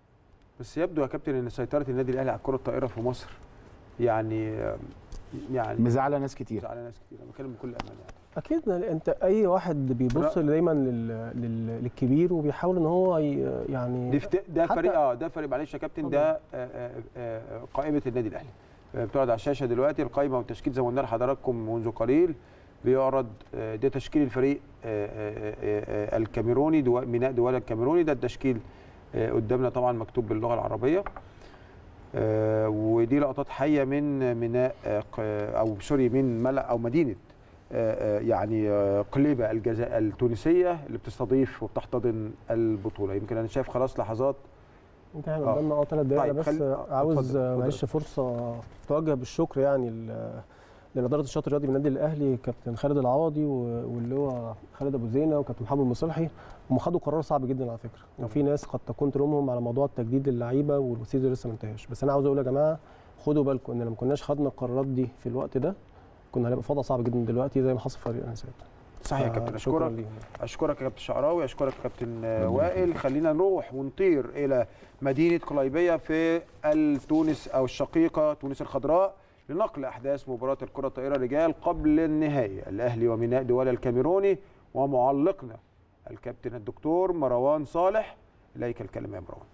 بس يبدو يا كابتن ان سيطره النادي الاهلي على الكره الطائره في مصر يعني يعني مزعله ناس كتير زعلان ناس كتير انا بتكلم بكل امان يعني اكيد انت اي واحد بيبص دايما لل... لل... للكبير وبيحاول ان هو ي... يعني دي فت... ده حتى- فريق اه ده فريق معلش يا كابتن اتفضل. ده آه، آه، آه، قائمه النادي الاهلي آه، بتعرض على الشاشه دلوقتي القائمه والتشكيل زي ما قلنا لحضراتكم منذ قليل بيعرض آه، ده تشكيل الفريق آه، آه، آه، آه، الكاميروني دو... ميناء دوالا الكاميروني ده التشكيل آه، قدامنا طبعا مكتوب باللغه العربيه آه، ودي لقطات حيه من ميناء آه، ق- او سوري من ملا او مدينه آه، آه، يعني آه، قليبه الجزائر التونسيه اللي بتستضيف وبتحتضن البطوله يمكن انا شايف خلاص لحظات انت احنا آه. قدامنا اه ثلاث دقايق طيب، بس خلي- عاوز اتفضل، اتفضل. معلش فرصه توجه بالشكر يعني ل- لاداره الشاطئ الرياضي من النادي الاهلي كابتن خالد العوضي و- واللي هو خالد ابو زينه وكابتن محمد مصلحي هم خدوا قرار صعب جدا على فكره وفي ناس قد تكون تلومهم على موضوع التجديد للعيبه والسيزون لسه ما انتهاش بس انا عاوز اقول يا جماعه خدوا بالكم ان لما كناش خدنا القرارات دي في الوقت ده كنا هنبقى في وضع صعب جدا دلوقتي زي ما حصل في فريق الانسات صحيح يا كابتن شكرا اشكرك ليهم اشكرك يا كابتن شعراوي اشكرك يا كابتن آه، وائل خلينا نروح ونطير الى مدينه قليبيه في تونس او الشقيقه تونس الخضراء لنقل احداث مباراه الكره الطائره رجال قبل النهائي الاهلي وميناء دول الكاميروني ومعلقنا الكابتن الدكتور مروان صالح اليك الكلمه يا مروان